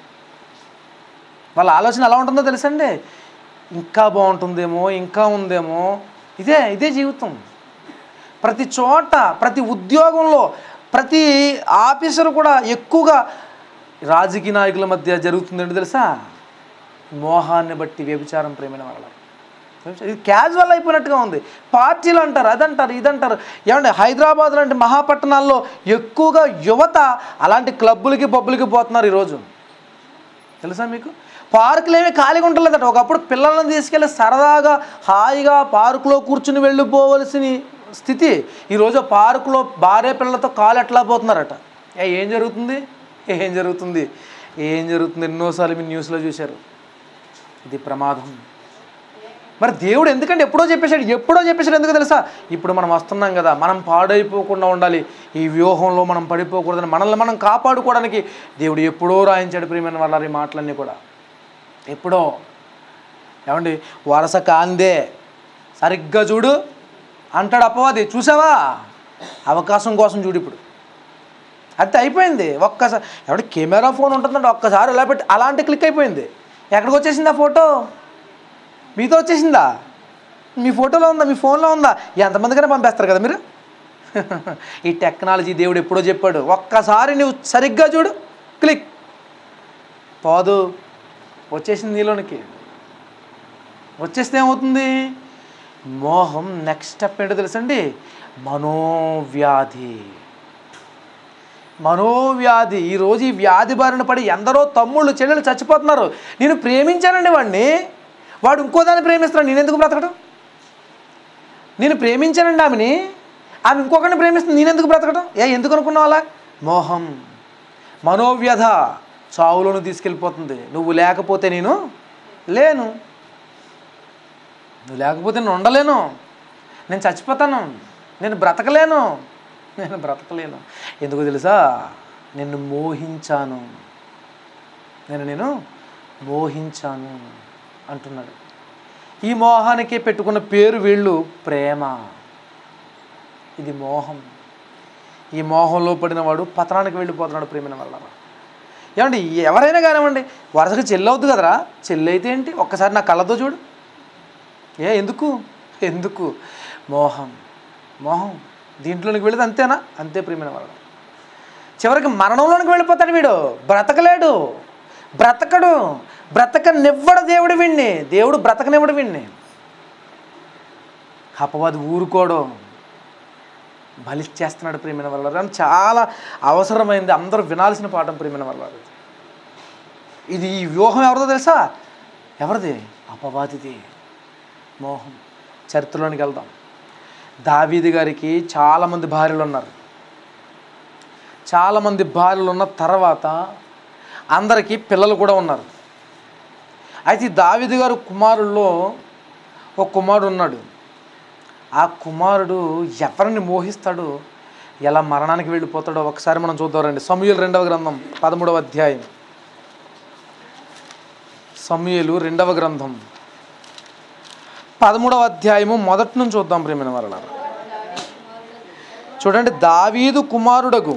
వాళ్ళ ఆలోచన ఎలా ఉంటుందో తెలుసండి ఇంకా బాగుంటుందేమో ఇంకా ఉందేమో ఇదే ఇదే జీవితం ప్రతి చోట ప్రతి ఉద్యోగంలో ప్రతి ఆఫీసర్ కూడా ఎక్కువగా రాజకీయ నాయకుల మధ్య జరుగుతుందండి తెలుసా మోహాన్ని బట్టి వ్యభిచారం ప్రేమైన వాళ్ళ ఇది క్యాజువల్ అయిపోయినట్టుగా ఉంది పార్టీలు అంటారు అదంటారు ఇదంటారు ఏమంటే హైదరాబాద్ లాంటి మహాపట్టణాల్లో ఎక్కువగా యువత అలాంటి క్లబ్బులకి పబ్బులకి పోతున్నారు ఈరోజు తెలుసా మీకు పార్కులు ఏమీ ఖాళీగా ఉండలేదట ఒకప్పుడు పిల్లలను తీసుకెళ్ళి సరదాగా హాయిగా పార్కులో కూర్చుని వెళ్ళిపోవలసిన స్థితి ఈరోజు పార్కులో భార్య పిల్లలతో కాలు ఎట్లా పోతున్నారట ఏ ఏం జరుగుతుంది ఏం జరుగుతుంది ఏం జరుగుతుంది ఎన్నోసార్లు మీరు న్యూస్లో చూశారు ఇది ప్రమాదం మరి దేవుడు ఎందుకంటే ఎప్పుడో చెప్పేశాడు ఎప్పుడో చెప్పేశాడు ఎందుకు తెలుసా ఇప్పుడు మనం వస్తున్నాం కదా మనం పాడైపోకుండా ఉండాలి ఈ వ్యూహంలో మనం పడిపోకూడదని మనల్ని మనం కాపాడుకోవడానికి దేవుడు ఎప్పుడో రాయించాడు ప్రియమైన వాళ్ళ ఈ మాటలన్నీ కూడా ఎప్పుడో ఏమండి వరస కాందే సరిగ్గా చూడు అంటాడు అపవాది చూసావా అవకాశం కోసం చూడు ఇప్పుడు అంతే అయిపోయింది ఒక్కసారి ఎవడి కెమెరా ఫోన్ ఉంటుందంటే ఒక్కసారి ఇలా పెట్టి అలాంటి క్లిక్ అయిపోయింది ఎక్కడికి వచ్చేసింది ఆ ఫోటో మీతో వచ్చేసిందా మీ ఫోటోలో ఉందా మీ ఫోన్లో ఉందా ఎంతమందికైనా పంపేస్తారు కదా మీరు ఈ టెక్నాలజీ దేవుడు ఎప్పుడో చెప్పాడు ఒక్కసారి నువ్వు సరిగ్గా చూడు క్లిక్ పోదు వచ్చేసింది నీలోనికి వచ్చేస్తే ఏమవుతుంది మోహం నెక్స్ట్ స్టెప్ ఏంటో తెలుసండి మనోవ్యాధి మనోవ్యాధి ఈరోజు ఈ వ్యాధి బారిన పడి ఎందరో తమ్ముళ్ళు చెల్లెలు చచ్చిపోతున్నారు నేను ప్రేమించానండి వాడిని వాడు ఇంకో దాన్ని ప్రేమిస్తున్నాడు నేను ఎందుకు బ్రతకడం నేను ప్రేమించానండి ఆమెని ఆమె ఇంకొకరిని ప్రేమిస్తుంది నేను ఎందుకు బ్రతకడం ఏ ఎందుకు అనుకున్నావు అలా మోహం మనోవ్యధ చావులోను తీసుకెళ్ళిపోతుంది నువ్వు లేకపోతే నేను లేను నువ్వు లేకపోతే నేను ఉండలేను నేను చచ్చిపోతాను నేను బ్రతకలేను నేను బ్రతకలేను ఎందుకు తెలుసా నిన్ను మోహించాను నేను నేను మోహించాను అంటున్నాడు ఈ మోహానికి పెట్టుకున్న పేరు వీళ్ళు ప్రేమ ఇది మోహం ఈ మోహంలో పడిన వాడు పతనానికి వెళ్ళిపోతున్నాడు ప్రేమిన వల్ల ఏమండి ఎవరైనా కానివ్వండి వరుసగా చెల్లవుద్దు కదరా చెల్లి అయితే ఏంటి ఒక్కసారి నా కళ్ళతో చూడు ఏ ఎందుకు ఎందుకు మోహం మోహం దీంట్లోనికి వెళ్ళేది అంతేనా అంతే ప్రియమైన వాళ్ళు చివరికి మరణంలోనికి వెళ్ళిపోతాడు వీడు బ్రతకలేడు బ్రతకడు బ్రతకనివ్వడు దేవుడు వీణ్ణి దేవుడు బ్రతకనివ్వడు వీణ్ణి అపవాది ఊరుకోడు బలిచ్చేస్తున్నాడు ప్రియమైన వల్ల అని చాలా అవసరమైంది అందరూ వినాల్సిన పాఠం ప్రియమైన వల్ల ఇది ఈ వ్యూహం ఎవరిదో తెలుసా ఎవరిది అపవాదిది మోహం చరిత్రలోనికి వెళ్దాం దావీది గారికి చాలామంది భార్యలు ఉన్నారు చాలామంది భార్యలు ఉన్న తర్వాత అందరికీ పిల్లలు కూడా ఉన్నారు అయితే ఈ దావీది గారు కుమారుల్లో ఒక కుమారుడు ఉన్నాడు ఆ కుమారుడు ఎవరిని మోహిస్తాడో ఎలా మరణానికి వెళ్ళిపోతాడో ఒకసారి మనం చూద్దాం రండి సమూహలు రెండవ గ్రంథం పదమూడవ అధ్యాయం సమూహలు రెండవ గ్రంథం పదమూడవ అధ్యాయము మొదటి నుంచి చూద్దాం ప్రేమైన వరల చూడండి దావీదు కుమారుడగు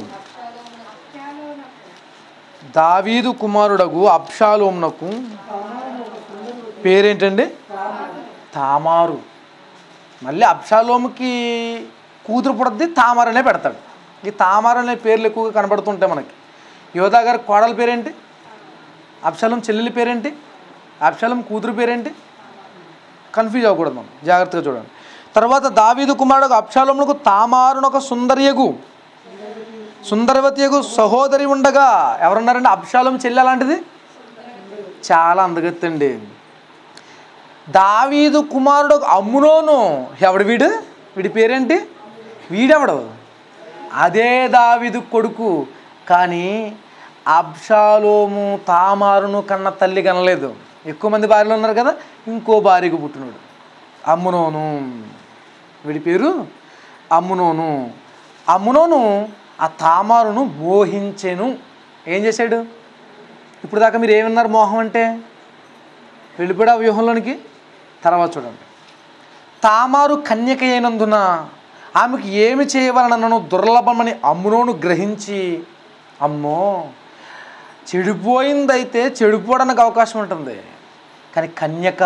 దావీదు కుమారుడగు అబ్షాలోమునకు పేరేంటండి తామారు మళ్ళీ అబ్షాలోముకి కూతురు పుడద్ది తామార్ అనే పెడతాడు ఈ తామార్ అనే పేర్లు ఎక్కువగా కనబడుతుంటాయి మనకి యోధా గారి కోడల పేరేంటి అబ్షాలం చెల్లెలి పేరేంటి అబ్షాలం కూతురు పేరేంటి కన్ఫ్యూజ్ అవ్వకూడదు మనం జాగ్రత్తగా చూడండి తర్వాత దావీదు కుమారుడు అబ్షాలమునకు తామారునొక సుందరియగు సుందరవతియగు సహోదరి ఉండగా ఎవరున్నారండి అబ్షాలం చెల్లి అలాంటిది చాలా అందగత్తండి దావీదు కుమారుడు అమ్మునోను ఎవడు వీడు వీడి పేరేంటి వీడెవడు అదే దావీదు కొడుకు కానీ అబ్షాలోము తామారును కన్న తల్లి కనలేదు ఎక్కువ మంది భార్యలు ఉన్నారు కదా ఇంకో భార్యకు పుట్టినోడు అమ్మునోను వీడి పేరు అమ్మునోను అమ్మునోను ఆ తామారును మోహించెను ఏం చేశాడు ఇప్పుడు దాకా మీరు ఏమన్నారు మోహం అంటే వెళ్ళిపోయాడు ఆ వ్యూహంలోనికి తర్వాత చూడండి తామారు కన్యక అయినందున ఆమెకు ఏమి చేయవలనను దుర్లభమని అమ్మునోను గ్రహించి అమ్మో చెడిపోయిందైతే చెడిపోవడానికి అవకాశం ఉంటుంది కానీ కన్యక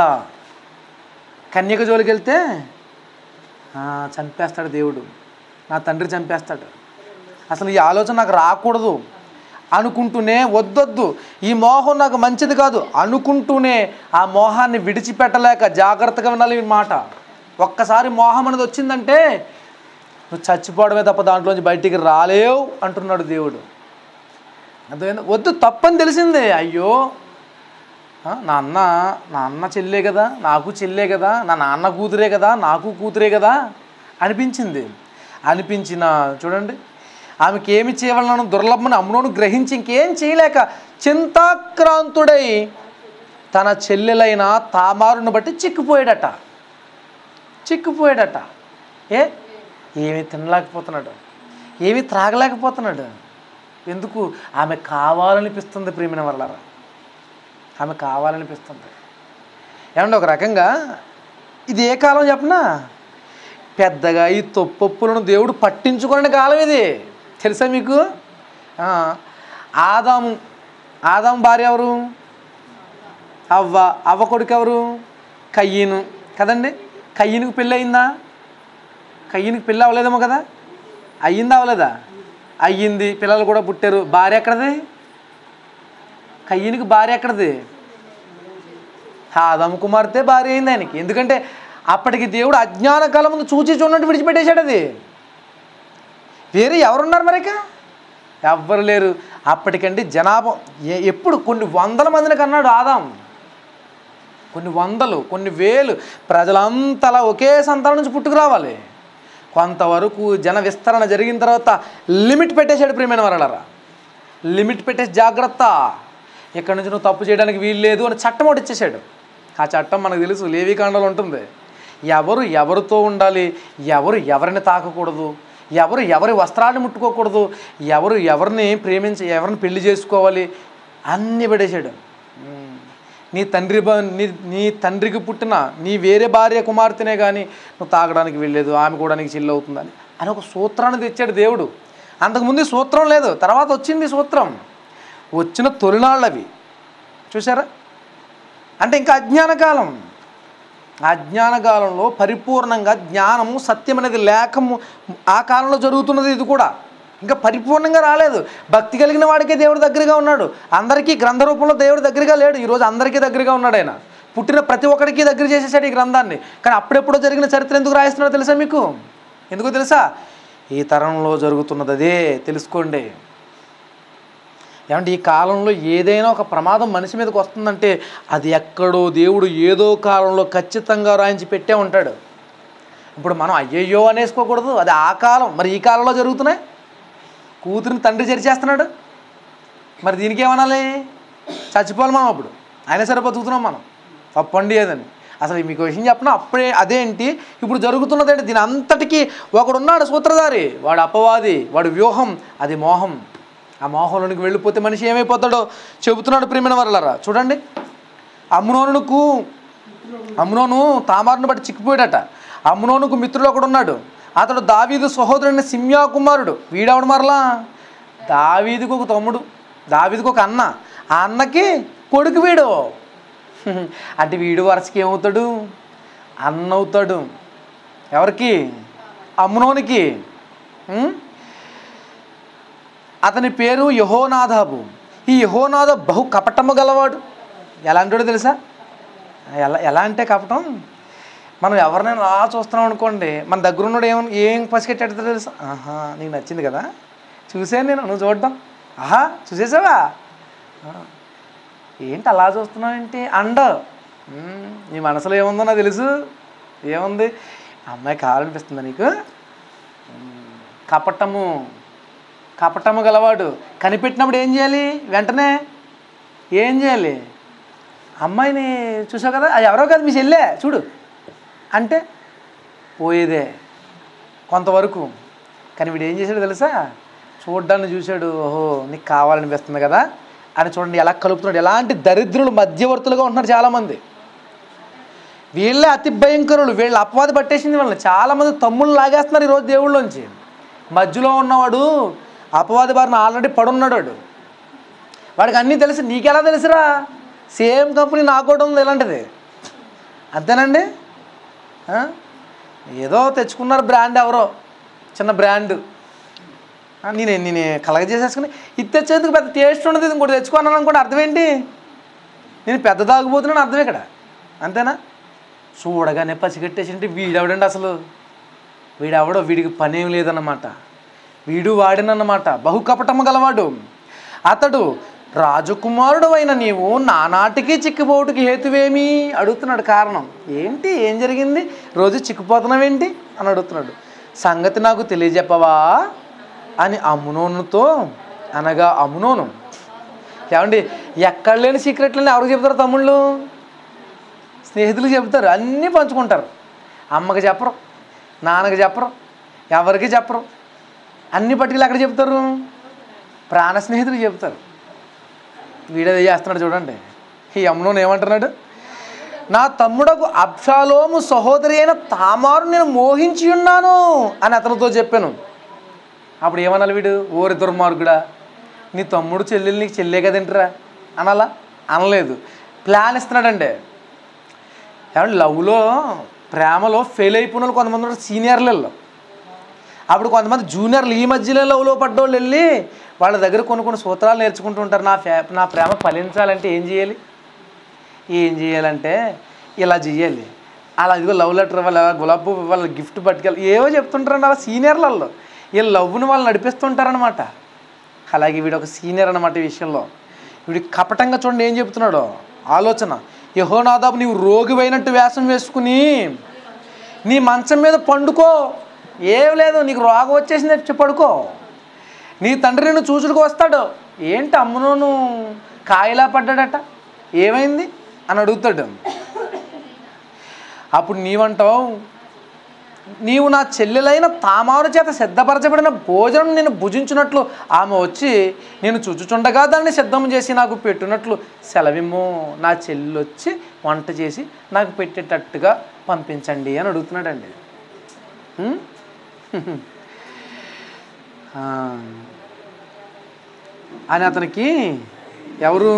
కన్యక జోలికి వెళ్తే ఆ, చంపేస్తాడు దేవుడు నా తండ్రి చంపేస్తాడు అసలు ఈ ఆలోచన నాకు రాకూడదు అనుకుంటూనే వద్దొద్దు ఈ మోహం నాకు మంచిది కాదు అనుకుంటూనే ఆ మోహాన్ని విడిచిపెట్టలేక జాగ్రత్తగా వినాలి ఈ మాట ఒక్కసారి మోహం అనేది వచ్చిందంటే నువ్వు చచ్చిపోవడమే తప్ప దాంట్లోంచి బయటికి రాలేవు అంటున్నాడు దేవుడు అర్థమైందా వద్దు తప్పని తెలిసిందే అయ్యో ఆ, నా అన్న నా అన్న చెల్లే కదా నాకు చెల్లే కదా నా నాన్న కూతురే కదా నాకు కూతురే కదా అనిపించింది అనిపించిన చూడండి ఆమెకి ఏమి చేయవలనను దుర్లభమని అమ్మునోను గ్రహించి ఇంకేం చేయలేక చింతాక్రాంతుడై తన చెల్లెలైన తామారుని బట్టి చిక్కిపోయాడట చిక్కిపోయాడట ఏ ఏమీ తినలేకపోతున్నాడు ఏమీ త్రాగలేకపోతున్నాడు ఎందుకు ఆమె కావాలనిపిస్తుంది ప్రేమిన వరలారా ఆమె కావాలనిపిస్తుంది ఏమంటే ఒక రకంగా ఇది ఏ కాలం చెప్పనా పెద్దగా ఈ తొప్పొప్పులను దేవుడు పట్టించుకునే కాలం ఇది తెలుసా మీకు ఆ, ఆదాము ఆదాము భార్య ఎవరు అవ్వ అవ్వ కొడుకు ఎవరు కయ్యను కదండి కయ్యనికి పెళ్ళి అయిందా కయ్యనికి పెళ్ళి అవ్వలేదేమో కదా అయ్యిందా అవ్వలేదా అయ్యింది పిల్లలు కూడా పుట్టారు భార్య ఎక్కడది కయ్యనికి భార్య ఎక్కడది ఆదమ కుమార్తె భార్య అయింది ఆయనకి ఎందుకంటే అప్పటికి దేవుడు అజ్ఞాన కాలం ముందు చూచి చూడనట్టు విడిచిపెట్టేశాడు అది వేరే ఎవరున్నారు మరిక ఎవ్వరు లేరు అప్పటికండి జనాభా ఎ- ఎప్పుడు కొన్ని వందల మందిని కన్నాడు ఆదాం కొన్ని వందలు కొన్ని వేలు ప్రజలంతలా ఒకే సంతానం నుంచి పుట్టుకు రావాలి కొంతవరకు జన విస్తరణ జరిగిన తర్వాత లిమిట్ పెట్టేశాడు ప్రియమైన వరలరా లిమిట్ పెట్టేసి జాగ్రత్త ఇక్కడ నుంచి నువ్వు తప్పు చేయడానికి వీలు లేదు అని చట్టం ఒకటి ఇచ్చేసాడు ఆ చట్టం మనకు తెలుసు లేవికాండలో ఉంటుంది ఎవరు ఎవరితో ఉండాలి ఎవరు ఎవరిని తాకకూడదు ఎవరు ఎవరి వస్త్రాన్ని ముట్టుకోకూడదు ఎవరు ఎవరిని ప్రేమించి ఎవరిని పెళ్లి చేసుకోవాలి అన్నీ పడేశాడు ఉమ్. నీ తండ్రి బ- నీ నీ తండ్రికి పుట్టిన నీ వేరే భార్య కుమార్తెనే కానీ నువ్వు తాగడానికి వెళ్ళలేదు ఆమె కూడా నీకు చెల్లి అవుతుందని అని ఒక సూత్రాన్ని తెచ్చాడు దేవుడు అంతకుముందు ఈ సూత్రం లేదు తర్వాత వచ్చింది ఈ సూత్రం వచ్చిన తొలినాళ్ళు అవి చూసారా అంటే ఇంకా అజ్ఞాన కాలం ఆ అజ్ఞాన కాలంలో పరిపూర్ణంగా జ్ఞానము సత్యం అనేది లేకము ఆ కాలంలో జరుగుతున్నది ఇది కూడా ఇంకా పరిపూర్ణంగా రాలేదు భక్తి కలిగిన వాడికే దేవుడు దగ్గరగా ఉన్నాడు అందరికీ గ్రంథ రూపంలో దేవుడు దగ్గరగా లేడు ఈరోజు అందరికీ దగ్గరగా ఉన్నాడు ఆయన పుట్టిన ప్రతి ఒక్కడికి దగ్గర చేసేసాడు ఈ గ్రంథాన్ని కానీ అప్పుడెప్పుడో జరిగిన చరిత్ర ఎందుకు రాయిస్తున్నాడో తెలుసా మీకు ఎందుకో తెలుసా ఈ తరంలో జరుగుతున్నది అదే తెలుసుకోండి ఏమంటే ఈ కాలంలో ఏదైనా ఒక ప్రమాదం మనిషి మీదకి వస్తుందంటే అది ఎక్కడో దేవుడు ఏదో కాలంలో ఖచ్చితంగా రాయించి పెట్టే ఉంటాడు ఇప్పుడు మనం అయ్యయ్యో అనేసుకోకూడదు అది ఆ కాలం మరి ఈ కాలంలో జరుగుతున్నాయి కూతురిని తండ్రి చేస్తున్నాడు మరి దీనికి ఏమనాలి చచ్చిపోవాలి మనం అప్పుడు అయినా సరే బతుకుతున్నాం మనం తప్పండి ఏదని అసలు మీకు విషయం చెప్పిన అప్పుడే అదేంటి ఇప్పుడు జరుగుతున్నదేంటి దీని అంతటికీ ఒకడున్నాడు సూత్రధారి వాడు అపవాది వాడు వ్యూహం అది మోహం ఆ మోహంలోనికి వెళ్ళిపోతే మనిషి ఏమైపోతాడో చెబుతున్నాడు ప్రియమైన వరలరా చూడండి అమ్నోనుకు అమ్నోను తామారును బట్టి చిక్కిపోయాడట అమ్నోనుకు మిత్రుడు ఒకడు ఉన్నాడు అతడు దావీదు సహోదరుని సిమ్యా కుమారుడు వీడవడు మరలా దావీదుకు ఒక తమ్ముడు దావీదుకు ఒక అన్న ఆ అన్నకి కొడుకు వీడు అంటే వీడు వరుసకి ఏమవుతాడు అన్న అవుతాడు ఎవరికి అమ్నోనికి ఉం? అతని పేరు యహోనాదాబు ఈ యహోనాద బహు కపటము గలవాడు ఎలాంటివాడు తెలుసా ఎలా ఎలా అంటే కపటం మనం ఎవరినైనా అలా చూస్తున్నాం అనుకోండి మన దగ్గర ఉన్నాడు ఏం ఏం పసిగట్టాడు తెలుసా ఆహా నీకు నచ్చింది కదా చూసాను నేను నువ్వు చూడడం ఆహా చూసేసావా ఆ, ఏంటి అలా చూస్తున్నావు ఏంటి అండ ఉమ్, నీ మనసులో ఏముందో నాకు తెలుసు ఏముంది అమ్మాయి కావాలనిపిస్తుందా నీకు ఉమ్, కపటము కపటము గలవాడు కనిపెట్టినప్పుడు ఏం చేయాలి వెంటనే ఏం చేయాలి అమ్మాయిని చూసావు కదా అది ఎవరో కాదు మీ చెల్లె చూడు అంటే పోయేదే కొంతవరకు కానీ వీడు ఏం చేశాడు తెలుసా చూడ్డాన్ని చూశాడు ఓహో నీకు కావాలనిపిస్తుంది కదా అని చూడండి ఎలా కలుపుతున్నాడు ఎలాంటి దరిద్రులు మధ్యవర్తులుగా ఉంటున్నారు చాలామంది వీళ్ళే అతి భయంకరులు వీళ్ళ అపవాది పట్టేసింది వాళ్ళని చాలామంది తమ్ముళ్ళు లాగేస్తున్నారు ఈరోజు దేవుళ్ళలోంచి మధ్యలో ఉన్నవాడు అపవాది బారిన ఆల్రెడీ పడున్నాడు వాడు వాడికి అన్నీ తెలుసు నీకెలా తెలుసురా సేమ్ కంపెనీ నాకు కూడా ఉంది ఇలాంటిది అంతేనండి ఆ? ఏదో తెచ్చుకున్నారు బ్రాండ్ ఎవరో చిన్న బ్రాండ్ ఆ, నేను నేను కలగ చేసేసుకుని ఇది తెచ్చేందుకు పెద్ద టేస్ట్ ఉండదు ఇది ఇంకోటి తెచ్చుకున్నాను అనుకోండి అర్థం ఏంటి నేను పెద్ద తాగుపోతున్నాను అర్థం ఇక్కడ అంతేనా చూడగానే పసిగట్టేసింటే వీడెవడండి అసలు వీడెవడో వీడికి పని ఏం లేదన్నమాట వీడు వాడినన్నమాట బహు కపటము గలవాడు అతడు రాజకుమారుడు అయిన నీవు నానాటికి చిక్కిపోటుకి హేతువేమి అడుగుతున్నాడు కారణం ఏంటి ఏం జరిగింది రోజు చిక్కిపోతున్నావేంటి అని అడుగుతున్నాడు సంగతి నాకు తెలియజెప్పవా అని అమునోనుతో అనగా అమునోను ఏమండి ఎక్కడ లేని సీక్రెట్లని ఎవరికి చెప్తారు తమ్ముళ్ళు స్నేహితులు చెప్తారు అన్నీ పంచుకుంటారు అమ్మకి చెప్పరు నాన్నకి చెప్పరు ఎవరికి చెప్పరు అన్ని పట్టుకెళ్ళి ఎక్కడ చెప్తారు ప్రాణ స్నేహితులు చెప్తారు వీడేదో చేస్తున్నాడు చూడండి ఈ అమ్మను ఏమంటున్నాడు నా తమ్ముడకు అబ్షాలోము సహోదరి అయిన తామారు నేను మోహించి ఉన్నాను అని అతనితో చెప్పాను అప్పుడు ఏమనాలి వీడు ఓరి దుర్మార్గుడా నీ తమ్ముడు చెల్లెలు నీకు చెల్లే కదేంటిరా అనాలా అనలేదు ప్లాన్ ఇస్తున్నాడండి ఏమంటే లవ్లో ప్రేమలో ఫెయిల్ అయిపోయిన వాళ్ళు కొంతమంది ఉన్నారు సీనియర్లు వెళ్ళు అప్పుడు కొంతమంది జూనియర్లు ఈ మధ్యలో లవ్లో పడ్డోళ్ళు వెళ్ళి వాళ్ళ దగ్గర కొన్ని కొన్ని సూత్రాలు నేర్చుకుంటూ ఉంటారు నా ఫే నా ప్రేమ ఫలించాలంటే ఏం చేయాలి ఏం చేయాలంటే ఇలా చేయాలి అలా ఇదిగో లవ్ లెటర్ ఇవ్వాలి గులాబ్ పువ్వు ఇవ్వాలి గిఫ్ట్ పట్టుకెళ్ళి ఏవో చెప్తుంటారండి అలా సీనియర్లలో ఈ లవ్ని వాళ్ళు నడిపిస్తుంటారనమాట అలాగే వీడు ఒక సీనియర్ అనమాట ఈ విషయంలో వీడి కపటంగా చూడండి ఏం చెప్తున్నాడో ఆలోచన యహోనాదాబు నీవు రోగివైనట్టు వేషం వేసుకుని నీ మంచం మీద పండుకో ఏం లేదు నీకు రోగం వచ్చేసింది చెప్పి పడుకో నీ తండ్రి నిన్ను చూచుడుకు వస్తాడు ఏంటి అమ్మునోను కాయలా పడ్డాడట ఏమైంది అని అడుగుతాడు అప్పుడు నీవంటావు నీవు నా చెల్లెలైన తామారు చేత సిద్ధపరచబడిన భోజనం నేను భుజించినట్లు ఆమె వచ్చి నేను చుచుచుండగా దాన్ని సిద్ధం చేసి నాకు పెట్టునట్లు సెలవిమ్ము నా చెల్లి వచ్చి వంట చేసి నాకు పెట్టేటట్టుగా పంపించండి అని అడుగుతున్నాడండి ఉం? ఆ. అని అతనికి ఎవరు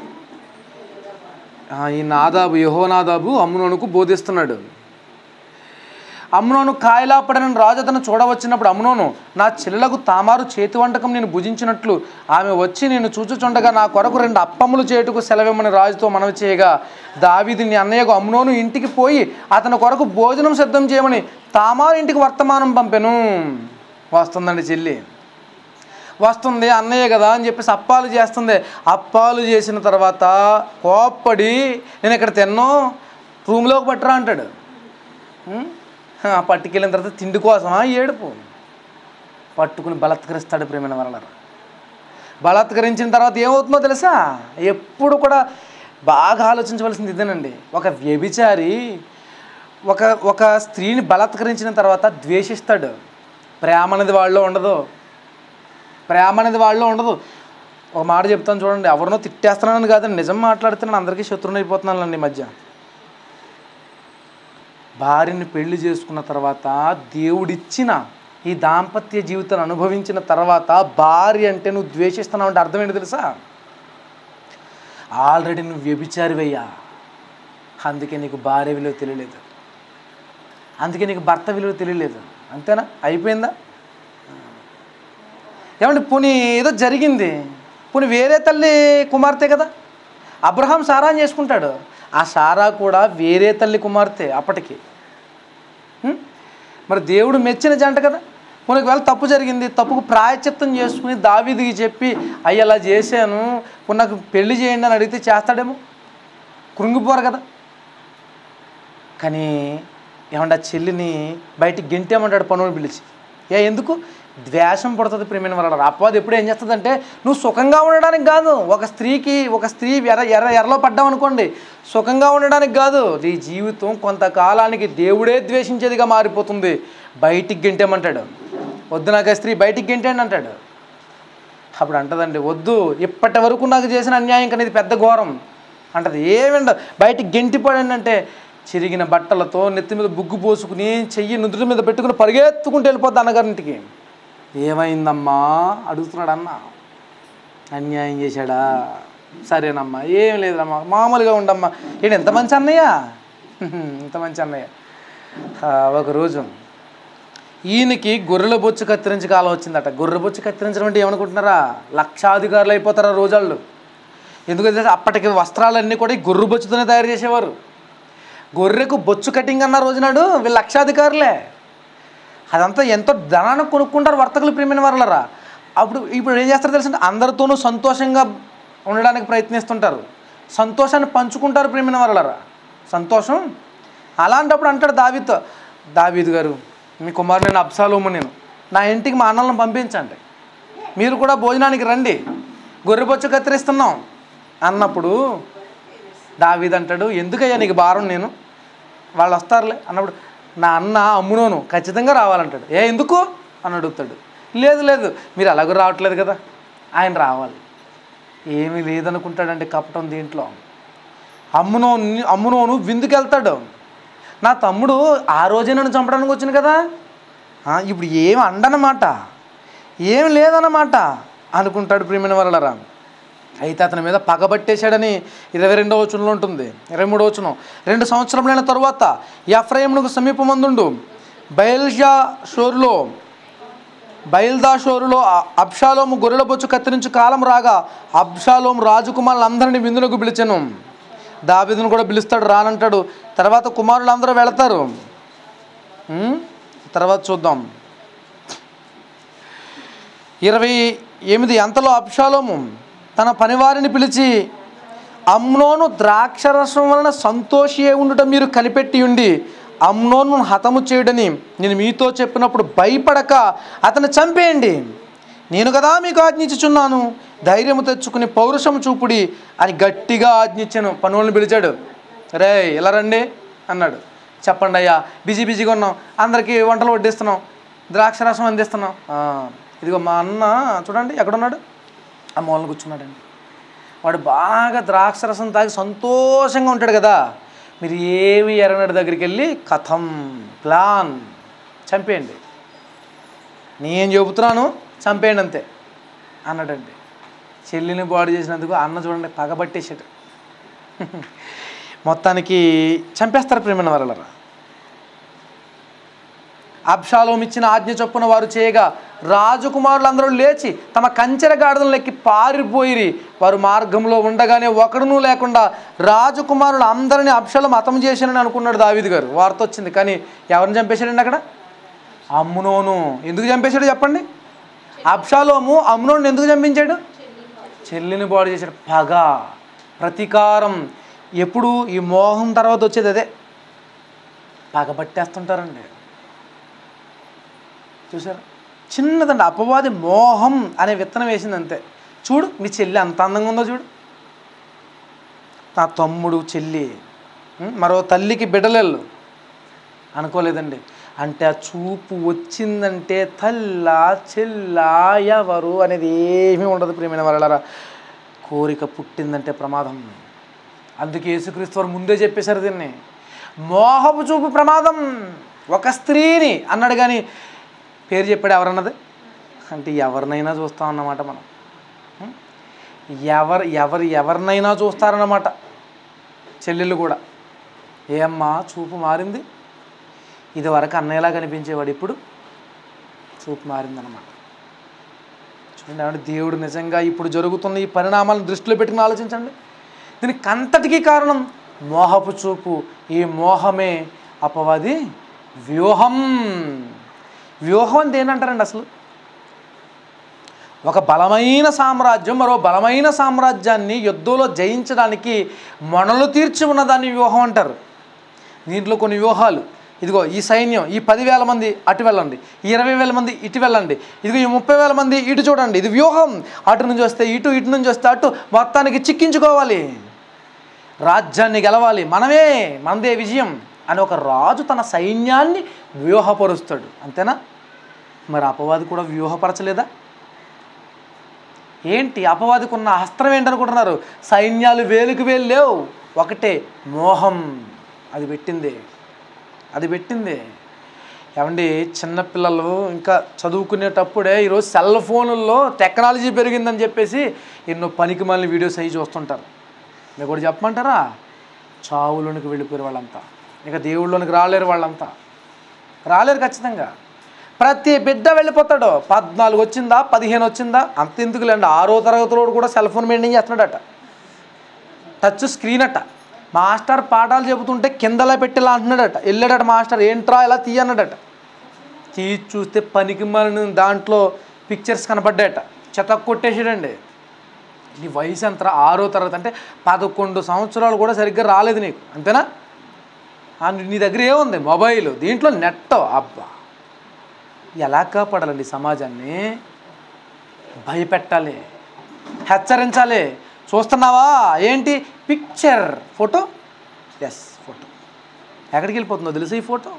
ఆ, ఈ నాదాబు యహో నాదాబు అమ్మునోనుకు బోధిస్తున్నాడు అమ్నోను కాయలాపడిన రాజు అతను చూడవచ్చినప్పుడు అమ్నోను నా చెల్లెలకు తామారు చేతి వంటకం నేను భుజించినట్లు ఆమె వచ్చి నేను చూచుచుండగా నా కొరకు రెండు అప్పములు చేటుకు సెలవిమ్మని రాజుతో మనవి చేయగా దావీది నీ అన్నయ్యకు అమ్నోను ఇంటికి పోయి అతని కొరకు భోజనం సిద్ధం చేయమని తామారు ఇంటికి వర్తమానం పంపెను వస్తుందండి చెల్లి వస్తుంది అన్నయ్య కదా అని చెప్పేసి అప్పాలు చేస్తుంది అప్పాలు చేసిన తర్వాత కోప్పడి నేను ఇక్కడ తిన్నో రూమ్లోకి పట్టరా అంటాడు ఉం? ఆ పట్టుకెళ్ళిన తర్వాత తిండి కోసమా ఏడుపు పట్టుకుని బలత్కరిస్తాడు ప్రేమైన వరల బలాత్కరించిన తర్వాత ఏమవుతుందో తెలుసా ఎప్పుడు కూడా బాగా ఆలోచించవలసింది ఇదేనండి ఒక వ్యభిచారి ఒక ఒక స్త్రీని బలాత్కరించిన తర్వాత ద్వేషిస్తాడు ప్రేమ అనేది వాళ్ళలో ఉండదు ప్రేమ అనేది వాళ్ళలో ఉండదు ఒక మాట చెప్తాను చూడండి ఎవరినో తిట్టేస్తున్నానని కాదండి నిజం మాట్లాడుతున్నాను అందరికీ శత్రువుని అయిపోతున్నానండి ఈ మధ్య భార్యని పెళ్లి చేసుకున్న తర్వాత దేవుడిచ్చిన ఈ దాంపత్య జీవితాన్ని అనుభవించిన తర్వాత భార్య అంటే నువ్వు ద్వేషిస్తున్నావు అంటే అర్థం ఏంటి తెలుసా ఆల్రెడీ నువ్వు వ్యభిచారివయ్యా అందుకే నీకు భార్య విలువ తెలియలేదు అందుకే నీకు భర్త విలువ తెలియలేదు అంతేనా అయిపోయిందా ఏమండి పోనీ ఏదో జరిగింది పోనీ వేరే తల్లి కుమార్తె కదా అబ్రహాం సారాని చేసుకుంటాడు ఆ సారా కూడా వేరే తల్లి కుమార్తె అప్పటికి హ్మ్? మరి దేవుడు మెచ్చిన జంట కదా పోనీ ఒకవేళ తప్పు జరిగింది తప్పుకు ప్రాయచిత్తం చేసుకుని దావీదికి చెప్పి అయ్యి అలా చేశాను పోనీ నాకు పెళ్లి చేయండి అని అడిగితే చేస్తాడేమో కృంగిపోరు కదా కానీ ఏమంటే ఆ చెల్లిని బయటికి గెంటేమంటాడు పనులు పిలిచి ఏ ఎందుకు ద్వేషం పడుతుంది ప్రేమైన వల్ల అపవాది ఎప్పుడు ఏం చేస్తుందంటే నువ్వు సుఖంగా ఉండడానికి కాదు ఒక స్త్రీకి ఒక స్త్రీ ఎర్ర ఎర్ర ఎర్రలో పడ్డావు అనుకోండి సుఖంగా ఉండడానికి కాదు నీ జీవితం కొంతకాలానికి దేవుడే ద్వేషించేదిగా మారిపోతుంది బయటికి గెంటేమంటాడు వద్దు నాకు ఆ స్త్రీ బయటికి గెంటేండి అంటాడు అప్పుడు అంటదండి వద్దు ఇప్పటి వరకు నాకు చేసిన అన్యాయం అనేది పెద్ద ఘోరం అంటది ఏమిండ బయటికి గెంటిపడండి అంటే చిరిగిన బట్టలతో నెత్తి మీద బుగ్గు పోసుకుని చెయ్యి నుదుటి మీద పెట్టుకుని పరిగెత్తుకుంటూ వెళ్ళిపోద్ది అన్నగారింటికి ఏమైందమ్మా అడుగుతున్నాడు అన్న అన్యాయం చేశాడా సరేనమ్మా ఏం లేదమ్మా మామూలుగా ఉండమ్మా ఏంటి ఎంత మంచి అన్నయ్య ఇంత మంచి అన్నయ్య ఆ, ఒకరోజు ఈయనకి గొర్రెల బొచ్చు కత్తిరించి కాలం వచ్చిందట గొర్రె బొచ్చు కత్తిరించడం అంటే ఏమనుకుంటున్నారా లక్షాధికారులు అయిపోతారా రోజాళ్ళు ఎందుకంటే అప్పటికి వస్త్రాలన్నీ కూడా ఈ గొర్రె బొచ్చుతోనే తయారు చేసేవారు గొర్రెకు బొచ్చు కటింగ్ అన్న రోజునాడు వీళ్ళు లక్షాధికారులే అదంతా ఎంతో ధనాన్ని కొనుక్కుంటారు వర్తకులు ప్రేమైన వాళ్ళరా అప్పుడు ఇప్పుడు ఏం చేస్తారో తెలుసంటే అందరితోనూ సంతోషంగా ఉండడానికి ప్రయత్నిస్తుంటారు సంతోషాన్ని పంచుకుంటారు ప్రేమైన వాళ్ళరా సంతోషం అలాంటప్పుడు అంటాడు దావీతో దావీద్ గారు మీ కుమారు నేను అబ్సాలోము నేను నా ఇంటికి మా అన్నలను పంపించండి మీరు కూడా భోజనానికి రండి గొర్రెబొచ్చు కత్తిరిస్తున్నాం అన్నప్పుడు దావీద్ అంటాడు ఎందుకయ్యా నీకు భారం నేను వాళ్ళు వస్తారులే అన్నప్పుడు నా అన్న అమ్మునోను ఖచ్చితంగా రావాలంటాడు ఏ ఎందుకు అని అడుగుతాడు లేదు లేదు మీరు అలాగూ రావట్లేదు కదా ఆయన రావాలి ఏమీ లేదనుకుంటాడండి కపటం దీంట్లో అమ్మునోను అమ్మునోను విందుకు వెళ్తాడు నా తమ్ముడు ఆ రోజే నన్ను చంపడానికి వచ్చింది కదా ఆ, ఇప్పుడు ఏం అండనమాట ఏం లేదన్నమాట అనుకుంటాడు ప్రియమైన వరలరా అయితే అతని మీద పగబట్టేశాడని ఇరవై రెండవ వచనంలో ఉంటుంది ఇరవై మూడవ వచనం రెండు సంవత్సరములైన తరువాత ఎఫ్రాయిమునకు సమీపమందుండు బయల్షా షోరులో బయల్దాషోరులో అ- అబ్షాలోము గొర్రెల బొచ్చు కత్తిరించి కాలం రాగా అబ్షాలోము రాజకుమారులందరినీ విందులకు పిలిచెను దావీదును కూడా పిలుస్తాడు రానంటాడు తర్వాత కుమారులు అందరూ వెళతారు ఉం? తర్వాత చూద్దాం ఇరవై ఎనిమిది అంతలో అబ్షాలోము తన పనివారిని పిలిచి అమ్నోను ద్రాక్షరసం వలన సంతోషి ఉండటం మీరు కనిపెట్టి ఉండి అమ్నోను హతము చేయడని నేను మీతో చెప్పినప్పుడు భయపడక అతను చంపేయండి నేను కదా మీకు ఆజ్ఞించుచున్నాను ధైర్యము తెచ్చుకుని పౌరుషం చూపుడి అని గట్టిగా ఆజ్ఞించాను పనులను పిలిచాడు రే ఇలా రండి అన్నాడు చెప్పండి అయ్యా బిజీ బిజీగా ఉన్నాం అందరికీ వంటలు వడ్డిస్తున్నాం ద్రాక్షరసం అందిస్తున్నాం "ఆ, ఇదిగో మా అన్న చూడండి ఎక్కడున్నాడు ఆ మూలన కూర్చున్నాడండి వాడు బాగా ద్రాక్షరసం తాగి సంతోషంగా ఉంటాడు కదా మీరు ఏమి ఎర్రనడి దగ్గరికి వెళ్ళి కథం ప్లాన్ చంపేయండి నేను చెబుతున్నాను చంపేయండి అంతే అన్నాడండి చెల్లిని బాడీ చేసినందుకు అన్న చూడండి పగబట్టేసాడు మొత్తానికి చంపేస్తారు ప్రేమైన వరలరా అబ్షాలోం ఇచ్చిన ఆజ్ఞ చొప్పున వారు చేయగా రాజకుమారులందరూ లేచి తమ కంచెర గాడిదలను ఎక్కి పారిపోయిరి వారు మార్గంలో ఉండగానే ఒకడునూ లేకుండా రాజకుమారులు అందరినీ అబ్షాలం హతం చేశానని అనుకున్నాడు దావీదు గారు వార్త వచ్చింది కానీ ఎవరిని చంపేశాడండి అక్కడ అమ్మునోను ఎందుకు చంపేశాడు చెప్పండి అబ్షాలోము అమ్మునోను ఎందుకు చంపించాడు చెల్లిని బాడు చేశాడు పగ ప్రతీకారం ఎప్పుడు ఈ మోహం తర్వాత వచ్చేది అదే పగబట్టేస్తుంటారండి చూసారా చిన్నదండి అపవాది మోహం అనే విత్తనం వేసింది అంతే చూడు మీ చెల్లి అంత అందంగా ఉందో చూడు నా తమ్ముడు చెల్లి ఉం, మరో తల్లికి బిడ్డలేళ్ళు అనుకోలేదండి అంటే ఆ చూపు వచ్చిందంటే తల్లా చెల్లా ఎవరు అనేది ఏమీ ఉండదు ప్రియమైన వాళ్ళరా కోరిక పుట్టిందంటే ప్రమాదం అందుకే యేసుక్రీస్తు వారు ముందే చెప్పేశారు దీన్ని మోహపు చూపు ప్రమాదం ఒక స్త్రీని అన్నాడు కానీ పేరు చెప్పాడు ఎవరన్నది అంటే ఎవరినైనా చూస్తాం అన్నమాట మనం ఉం? ఎవరు ఎవరు ఎవరినైనా చూస్తారన్నమాట చెల్లెళ్ళు కూడా ఏమ్మా చూపు మారింది ఇది వరకు అన్నయ్యలా కనిపించేవాడు ఇప్పుడు చూపు మారిందన్నమాట చూడండి ఏమంటే దేవుడు నిజంగా ఇప్పుడు జరుగుతున్న ఈ పరిణామాలను దృష్టిలో పెట్టుకుని ఆలోచించండి దీనికి అంతటికీ కారణం మోహపు చూపు ఈ మోహమే అపవాది వ్యూహం వ్యూహం అంటే ఏంటంటారండి అసలు ఒక బలమైన సామ్రాజ్యం మరో బలమైన సామ్రాజ్యాన్ని యుద్ధంలో జయించడానికి మొనలు తీర్చి ఉన్నదాన్ని వ్యూహం అంటారు దీంట్లో కొన్ని వ్యూహాలు ఇదిగో ఈ సైన్యం ఈ పదివేల మంది అటు వెళ్ళండి ఈ ఇరవై వేల మంది ఇటు వెళ్ళండి ఇదిగో ఈ ముప్పై వేల మంది ఇటు చూడండి ఇది వ్యూహం అటు నుంచి వస్తే ఇటు ఇటు నుంచి వస్తే అటు మొత్తానికి చిక్కించుకోవాలి రాజ్యాన్ని గెలవాలి మనమే మనదే విజయం అని ఒక రాజు తన సైన్యాన్ని వ్యూహపరుస్తాడు అంతేనా మరి అపవాది కూడా వ్యూహపరచలేదా ఏంటి అపవాదికి ఉన్న అస్త్రం ఏంటనుకుంటున్నారు సైన్యాలు వేలుకు వేలు లేవు ఒకటే మోహం అది పెట్టింది అది పెట్టింది ఏమండి చిన్నపిల్లలు ఇంకా చదువుకునేటప్పుడే ఈరోజు సెల్ ఫోనుల్లో టెక్నాలజీ పెరిగిందని చెప్పేసి ఎన్నో పనికి మళ్ళీ వీడియోస్ అవి చూస్తుంటారు మీకు కూడా చెప్పమంటారా చావులోనికి వెళ్ళిపోయారు వాళ్ళంతా ఇక దేవుళ్ళలోనికి రాలేరు వాళ్ళంతా రాలేరు ఖచ్చితంగా ప్రతి బిడ్డ వెళ్ళిపోతాడు పద్నాలుగు వచ్చిందా పదిహేను వచ్చిందా అంత ఎందుకులేండి ఆరో తరగతిలో కూడా సెల్ ఫోన్ మెయింటైన్ చేస్తున్నాడట టచ్ స్క్రీన్ అట మాస్టర్ పాఠాలు చెబుతుంటే కిందలా పెట్టేలా అంటున్నాడట వెళ్ళాడట మాస్టర్ ఏంట్రా ఇలా తీయన్నాడట తీసి చూస్తే పనికి మాలిన దాంట్లో పిక్చర్స్ కనపడ్డాయట చెత్త కొట్టేసాడండి నీ వయసు ఎంత ఆరో తరగతి అంటే పదకొండు సంవత్సరాలు కూడా సరిగ్గా రాలేదు నీకు అంతేనా ఆ, నీ దగ్గర ఏముంది మొబైల్ దీంట్లో నెట్ అబ్బా ఎలా కాపాడాలండి సమాజాన్ని భయపెట్టాలి హెచ్చరించాలి చూస్తున్నావా ఏంటి పిక్చర్ ఫోటో ఎస్ ఫోటో ఎక్కడికి వెళ్ళిపోతుందో తెలుసు ఈ ఫోటో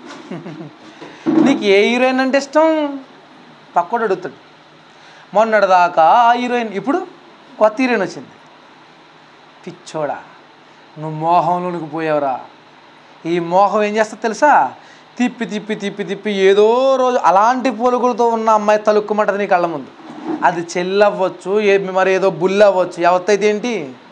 నీకు ఏ హీరోయిన్ అంటే ఇష్టం పక్కోడు అడుగుతాడు మొన్నటిదాకా ఆ హీరోయిన్ ఇప్పుడు కొత్త హీరోయిన్ వచ్చింది పిచ్చోడా నువ్వు మోహంలోనికి పోయావురా ఈ మోహం ఏం చేస్తా తెలుసా తిప్పి తిప్పి తిప్పి తిప్పి ఏదో రోజు అలాంటి పొలుగులతో ఉన్న అమ్మాయి తలుక్కుమంటది నీ కళ్ళ ముందు అది చెల్లి అవ్వచ్చు ఏ మరి ఏదో బుల్లి అవ్వచ్చు ఎవత్తైతే ఏంటి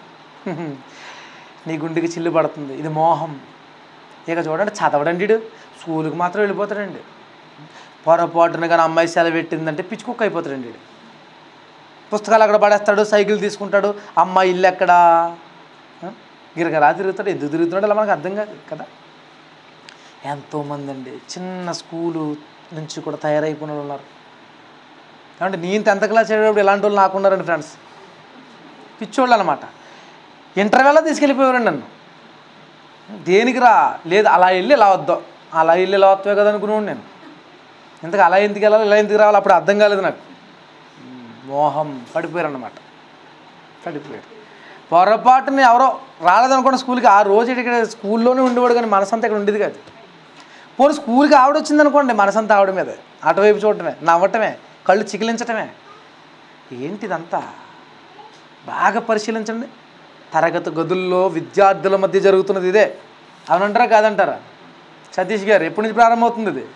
నీ గుండెకి చిల్లు పడుతుంది ఇది మోహం ఇక చూడండి చదవడండి వీడు. స్కూల్కి మాత్రం వెళ్ళిపోతాడండి పొరపాటున కానీ అమ్మాయి సెలవు పెట్టిందంటే పిచ్చుకుక్క అయిపోతాడండి వీడు. పుస్తకాలు అక్కడ పడేస్తాడు సైకిల్ తీసుకుంటాడు అమ్మాయి ఇల్లు ఎక్కడా ఆ? గిరగరా తిరుగుతాడు ఎందుకు తిరుగుతున్నాడు అలా మనకు అర్థం కాదు కదా ఎంతోమంది అండి చిన్న స్కూలు నుంచి కూడా తయారైపోయిన వాళ్ళు ఉన్నారు అంటే నేను టెన్త్ క్లాస్ చదివేటప్పుడు ఇలాంటి వాళ్ళు నాకు ఉన్నారండి ఫ్రెండ్స్ పిచ్చోళ్ళు అనమాట ఇంటర్వెల్లో తీసుకెళ్ళిపోయారండి నన్ను దేనికి రా లేదు అలా వెళ్ళి ఇలా వద్దాం అలా వెళ్ళి ఇలా వస్తావే కదా అనుకున్నాను నేను ఇంతకు అలా ఎందుకు వెళ్ళాలి ఇలా ఎందుకు రావాలి అప్పుడు అర్థం కాలేదు నాకు మోహం పడిపోయారు అన్నమాట పడిపోయారు పొరపాటుని ఎవరో రాలేదనుకోండి స్కూల్కి ఆ రోజు ఇక్కడ స్కూల్లోనే ఉండేవాడు కానీ మనసంతా ఇక్కడ ఉండేది కాదు పోనీ స్కూల్కి ఆవిడ వచ్చిందనుకోండి మనసంతా ఆవిడ మీద అటువైపు చూడటమే నవ్వటమే కళ్ళు చికిలించటమే ఏంటిదంతా బాగా పరిశీలించండి తరగతి గదుల్లో విద్యార్థుల మధ్య జరుగుతున్నది ఇదే అవునంటారా కాదంటారా సతీష్ గారు ఎప్పటి నుంచి ప్రారంభమవుతుంది ఇది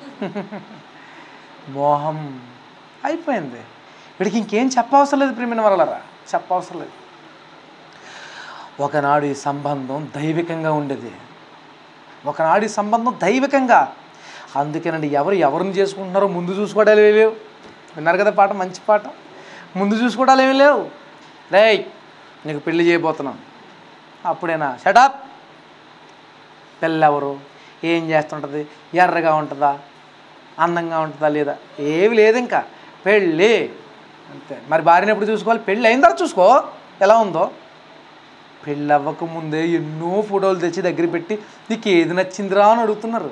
మోహం అయిపోయింది వీడికి ఇంకేం చెప్పవసరం లేదు ప్రేమిన వరలరా చెప్పవసరం లేదు ఒకనాడు ఈ సంబంధం దైవికంగా ఉండేది ఒకనాడు ఈ సంబంధం దైవికంగా అందుకేనండి ఎవరు ఎవరిని చేసుకుంటున్నారో ముందు చూసుకోవడాలు ఏమీ లేవు విన్నారు కదా పాట మంచి పాట ముందు చూసుకోవడాలు ఏమీ లేవు రేయ్ నీకు పెళ్లి చేయబోతున్నాం అప్పుడేనా షటప్ పిల్ల ఎవరు ఏం చేస్తుంటుంది ఎర్రగా ఉంటుందా అందంగా ఉంటుందా లేదా ఏవి లేదు ఇంకా పెళ్ళి అంతే మరి భార్యని ఎప్పుడు చూసుకోవాలి పెళ్ళి అయిన తర్వాత చూసుకో ఎలా ఉందో పెళ్ళి అవ్వక ముందే ఎన్నో ఫోటోలు తెచ్చి దగ్గర పెట్టి నీకు ఏది నచ్చిందిరా అని అడుగుతున్నారు